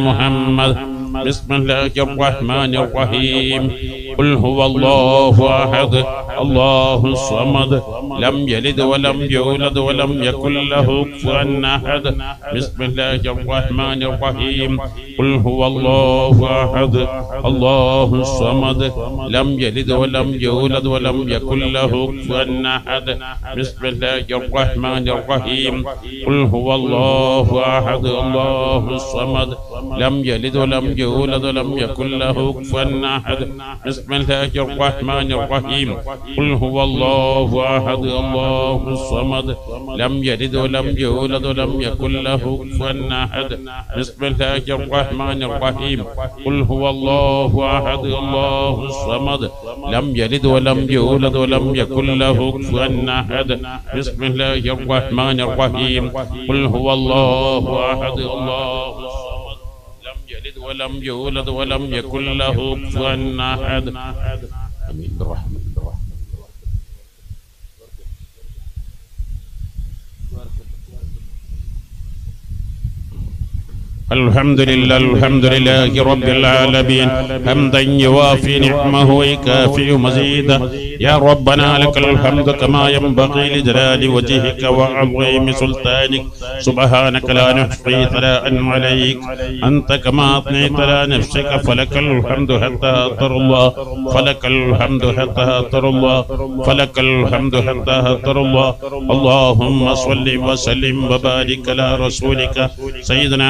محمد بسم الله الرحمن الرحيم قل هو الله أحد الله الصمد لم يلد ولم يولد ولم يكن له كفوا أحد بسم الله الرحمن الرحيم قل هو الله أحد الله الصمد لم يلد ولم يولد ولم يكن له كفوا أحد بسم الله الرحمن الرحيم قل هو الله أحد الله الصمد لم يلد ولم يولد ولم يكن له كفوا أحد بسم الله الرحمن الرحيم قل هو الله أحد الله الصمد لم يلد ولم يولد ولم يكن له كفوا أحد بسم الله الرحمن الرحيم قل هو الله أحد الله الصمد لم يلد ولم يولد ولم يكن له كفوا أحد بسم الله الرحمن الرحيم قل هو الله أحد الله الصمد لم يلد ولم يولد ولم يكن له كفوا أحد آمين برحمة الحمد لله الحمد لله رب العالمين حمدا يوافي نعمه ويكافئ مزيدا يا ربنا لك الحمد كما ينبغي لجلال وجهك وعظيم سلطانك سبحانك لا نحصي ثناء عليك أنت كما أثنيت على نفسك فلك الحمد حتى أطر الله فلك الحمد حتى أطر الله فلك الحمد حتى أطر الله اللهم صل وسلم وبارك على رسولك سيدنا محمد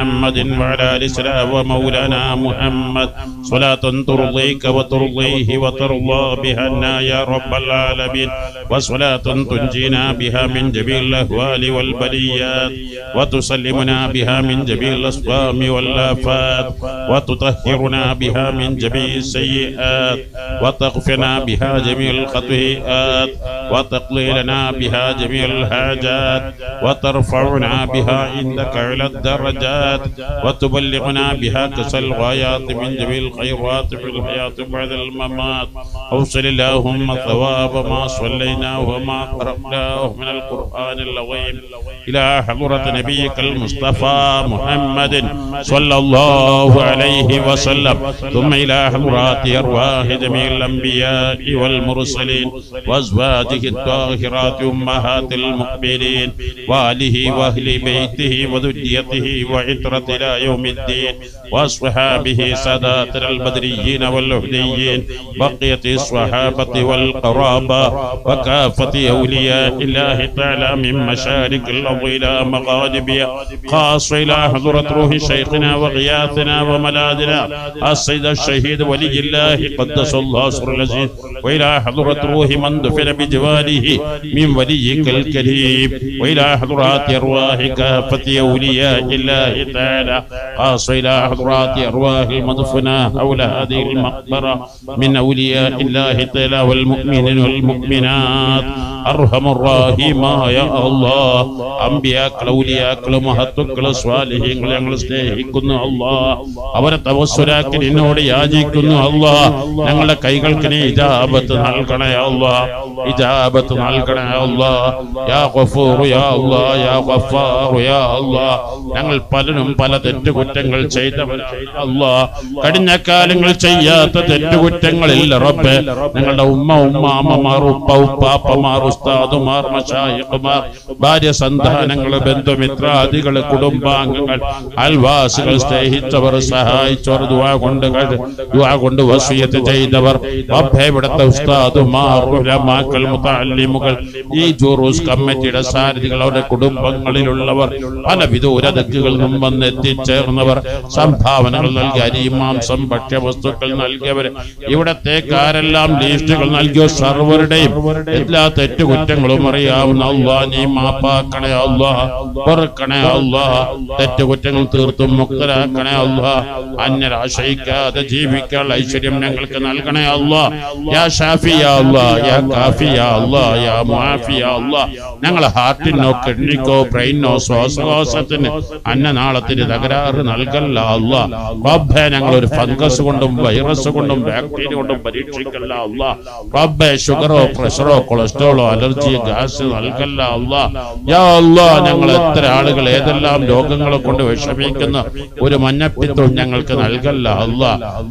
محمد وعلى آل سيدنا ومولانا محمد صلاة ترضيك وترضيه وترضى بها عنا يا رب العالمين وصلاة تنجينا بها من جميع الأهوال والبليات وتسلمنا بها من جميع الأسقام والآفات وتطهرنا بها من جميع السيئات وتغفرنا بها جميع الخطيئات وتقضي لنا بها جميع الحاجات وترفعنا بها عندك على الدرجات وتبلغنا بها كسى الغايات من جميع الخيرات في الحياة بعد الممات أوصل اللهم ثواب ما صليناه وما قرأناه من القرآن العظيم إلى حضرة نبيك المصطفى محمد صلى الله عليه وسلم ثم إلى حضرات أرواح جميع الأنبياء والمرسلين وأزواجه الطاهرات أمهات المقبلين وآله وأهل بيته وذريته وعترة إلى يوم الدين وأصحابه ساداتنا البدريين والأهديين بقية الصحابة والقرابة وكافة أولياء الله تعالى من مشارق الأرض إلى مغاربها خاصة إلى حضرة روح شيخنا وغياثنا وملاذنا السيد الشهيد ولي الله قدس الله سر العزيز وإلى حضرة روح من دفن بجواره من وليك الكريم وإلى حضرات أرواح كافة أولياء الله تعالى خاصة إلى حضرات أرواح المدفنة حول هذه المقبرة من أولياء الله تعالى والمؤمنين والمؤمنات أرحم الراحم يا الله അമ്പിയാക്കൾ ഔലിയാക്കൾ മഹത്വക്കൾ സ്വാലിഹ്യങ്ങൾ ഞങ്ങൾ സ്നേഹിക്കുന്നു അല്ലാ അവരെ തവസ്സുരാക്കി നിന്നോട് യാചിക്കുന്നു അല്ലാ ഞങ്ങളുടെ കൈകൾക്ക് നീ ഇജാബത്ത് നൽകണേ അല്ലാ ഇജാബത്ത് നൽകണേ അല്ലാ യാ ഗഫൂർ യാ അല്ലാ യാ ഗഫാർ യാ അല്ലാ ഞങ്ങൾ പലരും പല തെറ്റുകുറ്റങ്ങൾ ചെയ്തവരാണ് അല്ലാ കഴിഞ്ഞ കാലങ്ങൾ ചെയ്യാത്ത തെറ്റുകുറ്റങ്ങളില്ല റബ്ബെ ഞങ്ങളുടെ ഉമ്മ ഉമ്മാമ്മമാർ ഉപ്പ ഉപ്പാപ്പമാർ ഉസ്താദുമാർ മഷായിഖുമാർ ഭാര്യ സന്താനങ്ങൾ ബന്ധുമിത്രാദികൾ കുടുംബാംഗങ്ങൾ അയൽവാസികൾ സ്നേഹിച്ചവർ സഹായിച്ചവർ ദുവാ കൊണ്ട് കഴി- ദുആ കൊണ്ട് വസിയത്ത് ചെയ്തവർ റബ്ബേ ഇവിടുത്തെ ഉസ്താദുമാർ ഉലമാക്കൾ മുതല്ലിമുകൾ ഈ ജൂറൂസ് കമ്മിറ്റിയുടെ സാരഥികൾ അവരുടെ കുടുംബങ്ങളിലുള്ളവർ പല വിദൂരതക്കുകളിൽ നിന്നും വന്ന് എത്തിച്ചേർന്നവർ സംഭാവനകൾ നൽകി അരിയും മാംസം ഭക്ഷ്യവസ്തുക്കൾ നൽകിയവർ ഇവിടത്തേക്കാരെല്ലാം ലീസ്റ്റുകൾ നൽകിയ സർവരുടെയും എല്ലാ തെറ്റുകുറ്റങ്ങളും അറിയാവുന്ന അള്ളാ നീ മാപ്പാക്കണേ അള്ളാ പൊറുക്കണേ അള്ളാ തെറ്റുകുറ്റങ്ങൾ തീർത്തും മുക്തരാക്കണേ അള്ളാ അന്യരാശ്രയിക്കാതെ ജീവിക്കാൻ ഐശ്വര്യം ഞങ്ങൾക്ക് നൽകണേ അള്ളാ യാ ഷാഫി യാ അള്ളാ യാ കാഫി യാ അള്ളാ യാ മുആഫി യാ അള്ളാ ഞങ്ങളെ ഹാർട്ടിനോ കിഡ്നിക്കോ ബ്രെയിനോ ശ്വാസകോശത്തിന് അന്നനാളത്തിന് തകരാറ് നൽകല്ല അള്ളാ റബ്ബെ ഞങ്ങൾ ഒരു ഫംഗസ് കൊണ്ടും വൈറസ് കൊണ്ടും ബാക്ടീരിയ കൊണ്ടും പരീക്ഷിക്കല്ല അള്ളാ റബ്ബെ ഷുഗറോ പ്രഷറോ കൊളസ്ട്രോളോ അലർജി ഗ്യാസ് നൽകല്ല അള്ളാ യാ അള്ളാ ഞങ്ങൾ എത്ര ആളുകൾ ഏതെല്ലാം രോഗങ്ങളെ കൊണ്ട് വിഷമിക്കുന്ന ഒരു മഞ്ഞപ്പിത്തവും ഞങ്ങൾക്ക് നൽകല്ല അള്ളാ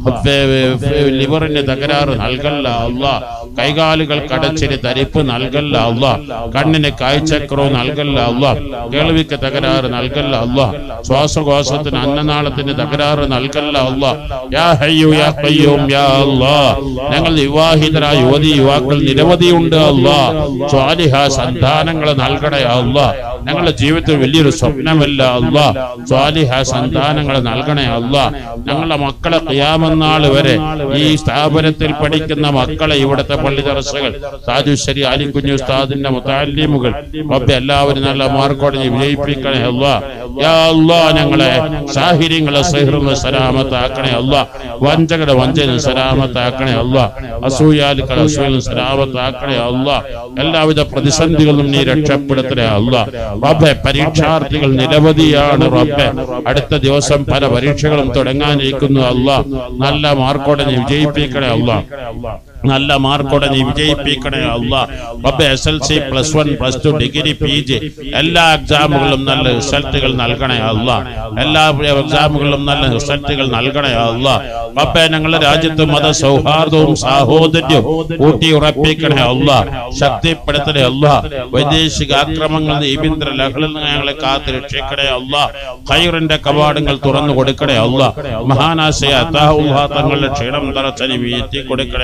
ലിവറിന് തകരാറ് നൽകല്ല അള്ളാ കൈകാലുകൾ കടച്ചിന് തരിപ്പ് നൽകല്ല അള്ളാ കണ്ണിന് കാഴ്ചക്കുറവ് നൽകല്ല അള്ളാ കേൾവിക്ക് തകരാറ് നൽകല്ല അള്ളാ ശ്വാസകോശത്തിന് അന്നനാളത്തിന് തകരാറ് നൽകല്ല അള്ളാ യാ ഹയ്യു യാ ഖയ്യൂം യാ അള്ളാ ഞങ്ങൾ വിവാഹിതരായ യുവതി യുവാക്കൾ നിരവധിയുണ്ട് അള്ളാ സ്വാലിഹ സന്താനങ്ങളെ നൽകണേ അള്ളാ ഞങ്ങളുടെ ജീവിതത്തിൽ വലിയൊരു സ്വപ്നമല്ല അള്ളാ സ്വാലിഹ സന്താനങ്ങളെ നൽകണേ അള്ളാ ഞങ്ങളുടെ മക്കളെ ഖിയാമന്നാൾ വരെ ഈ സ്ഥാപനത്തിൽ പഠിക്കുന്ന മക്കളെ ഇവിടുത്തെ പള്ളി ദർശകൾ താജുശ്ശേരി അലിക്കുഞ്ഞു ഉസ്താദിന്റെ മുത്താലിമുകൾ റബ്ബെ എല്ലാവരും നല്ല മാർക്കോടെ നീ വിജയിപ്പിക്കണേ അള്ളാ യാ അള്ളാ ഞങ്ങളെ സാഹിര്യങ്ങളെ സഹിറുകളെ സലാമത്താക്കണേ അള്ളാ വഞ്ചകയുടെ വഞ്ചന സലാമത്താക്കണേ അള്ളാ അസൂയാലിക്കളെ അസൂയലും സലാമത്താക്കണേ അള്ളാ എല്ലാവിധ പ്രതിസന്ധികളും നീ രക്ഷപ്പെടുത്തണേ അള്ളാ റബ്ബെ പരീക്ഷാർത്ഥികൾ നിരവധിയാണ് റബ്ബെ അടുത്ത ദിവസം പല പരീക്ഷകളും തുടങ്ങാനിരിക്കുന്നു അള്ളാ നല്ല മാർക്കോടെ നീ വിജയിപ്പിക്കണേ അള്ളാ നല്ല മാർക്കോടെ നീ വിജയിപ്പിക്കണേ അള്ളാ റബ്ബെ S L C plus one plus two degree P G എല്ലാ എക്സാമുകളിലും നല്ല റിസൾട്ടുകൾ നൽകണേ അള്ളാ എല്ലാ എക്സാമുകളിലും നല്ല റിസൾട്ടുകൾ നൽകണേ അള്ളാ റബ്ബെ ഞങ്ങളുടെ രാജ്യത്ത് മത സൗഹാർദ്ദവും സാഹോദര്യവും ഊട്ടി ഉറപ്പിക്കണേ അള്ളാ ശക്തിപ്പെടുത്തണേ അള്ളാ വൈദേശിക ആക്രമണങ്ങൾ ദീപിന്ദ്ര ലഹളിൽ നിന്ന് ഞങ്ങളെ കാത്ത് രക്ഷിക്കണേ അള്ളാ ഖൈറിന്റെ കവാടങ്ങൾ തുറന്നു കൊടുക്കണേ അള്ളാ മഹാനാശയ അത്താഹുല്ലാ തങ്ങളുടെ ക്ഷീണം തറച്ചനി വീഴ്ത്തി കൊടുക്കണേ അള്ളാ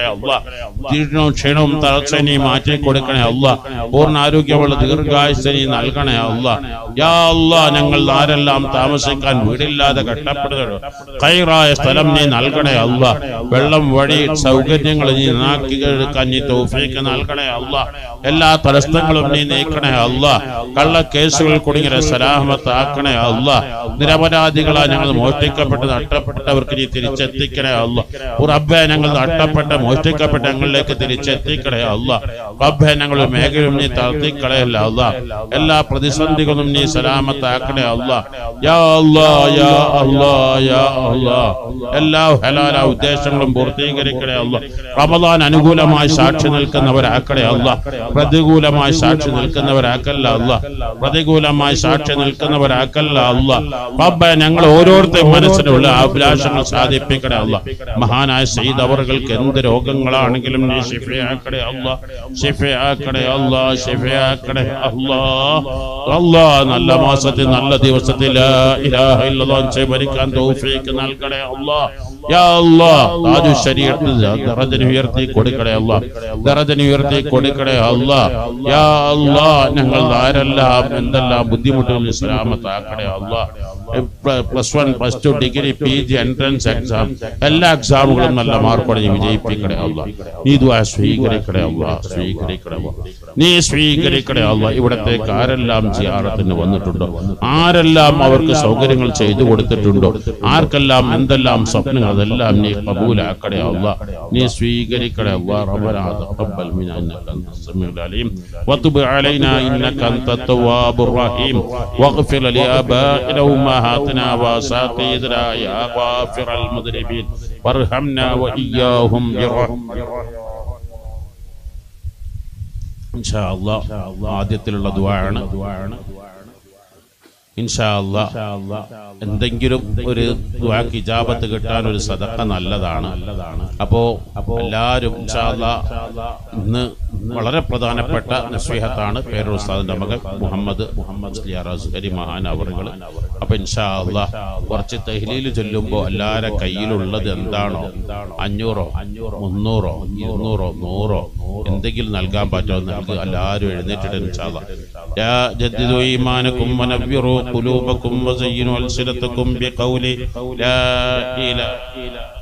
ക്ഷീണവും ക്ഷീണവും തളർച്ച നീ മാറ്റി കൊടുക്കണേ അല്ല പൂർണ്ണ ആരോഗ്യമുള്ള ദീർഘായുസ് നീ നൽകണേ അല്ല യാ അല്ല ഞങ്ങൾ ആരെല്ലാം താമസിക്കാൻ വീടില്ലാതെ കഷ്ടപ്പെടുന്നു കൈറായ സ്ഥലം നീ നൽകണേ അല്ല വെള്ളം വഴി സൗകര്യങ്ങൾ നീ നാക്കി എടുക്കാൻ നീ തൗഫീക്ക് നൽകണേ അല്ല എല്ലാ തടസ്സങ്ങളും നീ നീക്കണേ അല്ല കള്ള കേസുകൾ കുടുങ്ങിയ സലാമത്താക്കണേ അല്ല നിരപരാധികളാ ഞങ്ങൾ മോഷ്ടിക്കപ്പെട്ട് നഷ്ടപ്പെട്ടവർക്ക് നീ തിരിച്ചെത്തിക്കണേ അല്ല റബ്ബെ ഞങ്ങൾ നഷ്ടപ്പെട്ട മോഷ്ടിക്കപ്പെട്ട ഞങ്ങളിലേക്ക് തിരിച്ചെത്തിക്കണേ അല്ല റബ്ബെ ഞങ്ങൾ മേഖലയും നീ തളർത്തിക്കളയല്ല അല്ല എല്ലാ പ്രതിസന്ധികളും നീ സലാമത്താക്കണേ അല്ല യാ അല്ലാ യാ അല്ലാ യാ അല്ലാ എല്ലാ ഹലാല ഉദ്ദേശങ്ങളും പൂർത്തീകരിക്കണേ അല്ല റമദാൻ അനുകൂലമായി സാക്ഷി നിൽക്കുന്നവരാക്കണേ അല്ല പ്രതികൂലമായി സാക്ഷി നിൽക്കുന്നവരാക്കല്ല അല്ല പ്രതികൂലമായി സാക്ഷി നിൽക്കുന്നവരാക്കല്ല അല്ല റബ്ബെ ഞങ്ങൾ ഓരോരുത്തരും മനസ്സിലുള്ള അഭിലാഷങ്ങൾ സാധിപ്പിക്കണേ അല്ല മഹാനായ സെയ്ദ് അവർക്ക് എന്ത് രോഗങ്ങളാണെങ്കിലും നീ ഷിഫയാക്കണേ അല്ല ഷിഫയാക്കണേ അല്ല ഷിഫയാക്കണേ അല്ലാ അല്ലാ നല്ല മാസത്തിൽ നല്ല ദിവസത്തിൽ ലാ ഇലാഹ ഇല്ലല്ലാഹ് എന്ന് ഭരിക്കാൻ തൗഫീക്ക് നൽകണേ അല്ലാ യാ അല്ലാ താജു ശരീരത്തിൽ ദറജന ഉയർത്തി കൊടുക്കണേ അല്ലാ ദറജന ഉയർത്തി കൊടുക്കണേ അല്ലാ യാ അല്ലാ ഞങ്ങൾ ആരെല്ലാം എന്തെല്ലാം ബുദ്ധിമുട്ടുകൾ സലാമത്താക്കണേ അല്ലാ plus one plus two degree P G entrance exam എല്ലാ എക്സാമുകളും നല്ല മാർക്കോടെ നീ വിജയിപ്പിക്കണേ അല്ല നീ ദ്വാ സ്വീകരിക്കണേ അല്ല സ്വീകരിക്കണേ അല്ലാ. നീ സ്വീകരിക്കണേ അല്ല ഇവിടത്തേക്ക് ആരെല്ലാം ജിയാറത്തിന് വന്നിട്ടുണ്ടോ ആരെല്ലാം അവർക്ക് സൗകര്യങ്ങൾ ചെയ്തു കൊടുത്തിട്ടുണ്ടോ ആർക്കെല്ലാം എന്തെല്ലാം സ്വപ്നങ്ങൾ അതെല്ലാം നീ കബൂലാക്കണേ അല്ല നീ സ്വീകരിക്കണേ അല്ല റബ്ബനാ തഖബ്ബൽ മിനാ ഇന്നക അൻത സമീഉൽ അലീം വതുബ് അലൈനാ ഇന്നക അൻത തവ്വാബുർ റഹീം واغفر لآبائنا وأمهاتنا وأساتذتنا يا غافر المذنبين وارحمنا وإياهم برحمتك إن شاء الله ആദ്യത്തിലുള്ള ദുആണ് ഇൻഷാ അല്ലാ എന്തെങ്കിലും ഒരു ദുആക്ക് ഇജാബത്ത് കിട്ടാൻ ഒരു സദക്ക നല്ലതാണ് അപ്പോ എല്ലാവരും ഇൻഷാ അല്ലാ ഇന്ന് വളരെ പ്രധാനപ്പെട്ട നസ്വീഹത്താണ് പേരൂർ ഉസ്താദിന്റെ മകൻ മുഹമ്മദ് മുഹമ്മദ് സ്ലിയാർ അസ്ഹരി മഹാൻ അവറുകൾ അപ്പൊ ഇൻഷാ അല്ലാ കുറച്ച് തഹ്ലീൽ ചൊല്ലുമ്പോൾ എല്ലാവരുടെ കയ്യിലുള്ളത് എന്താണോ അഞ്ഞൂറോ മുന്നൂറോ ഇരുന്നൂറോ നൂറോ എന്തെങ്കിലും നൽകാൻ പറ്റുമോ നൽകുക എല്ലാവരും എഴുന്നേറ്റിട്ട് ഇൻഷാ അല്ലാ يا جددوا إيمانكم ونبروا قلوبكم وزينوا ألسنتكم بقول لا إله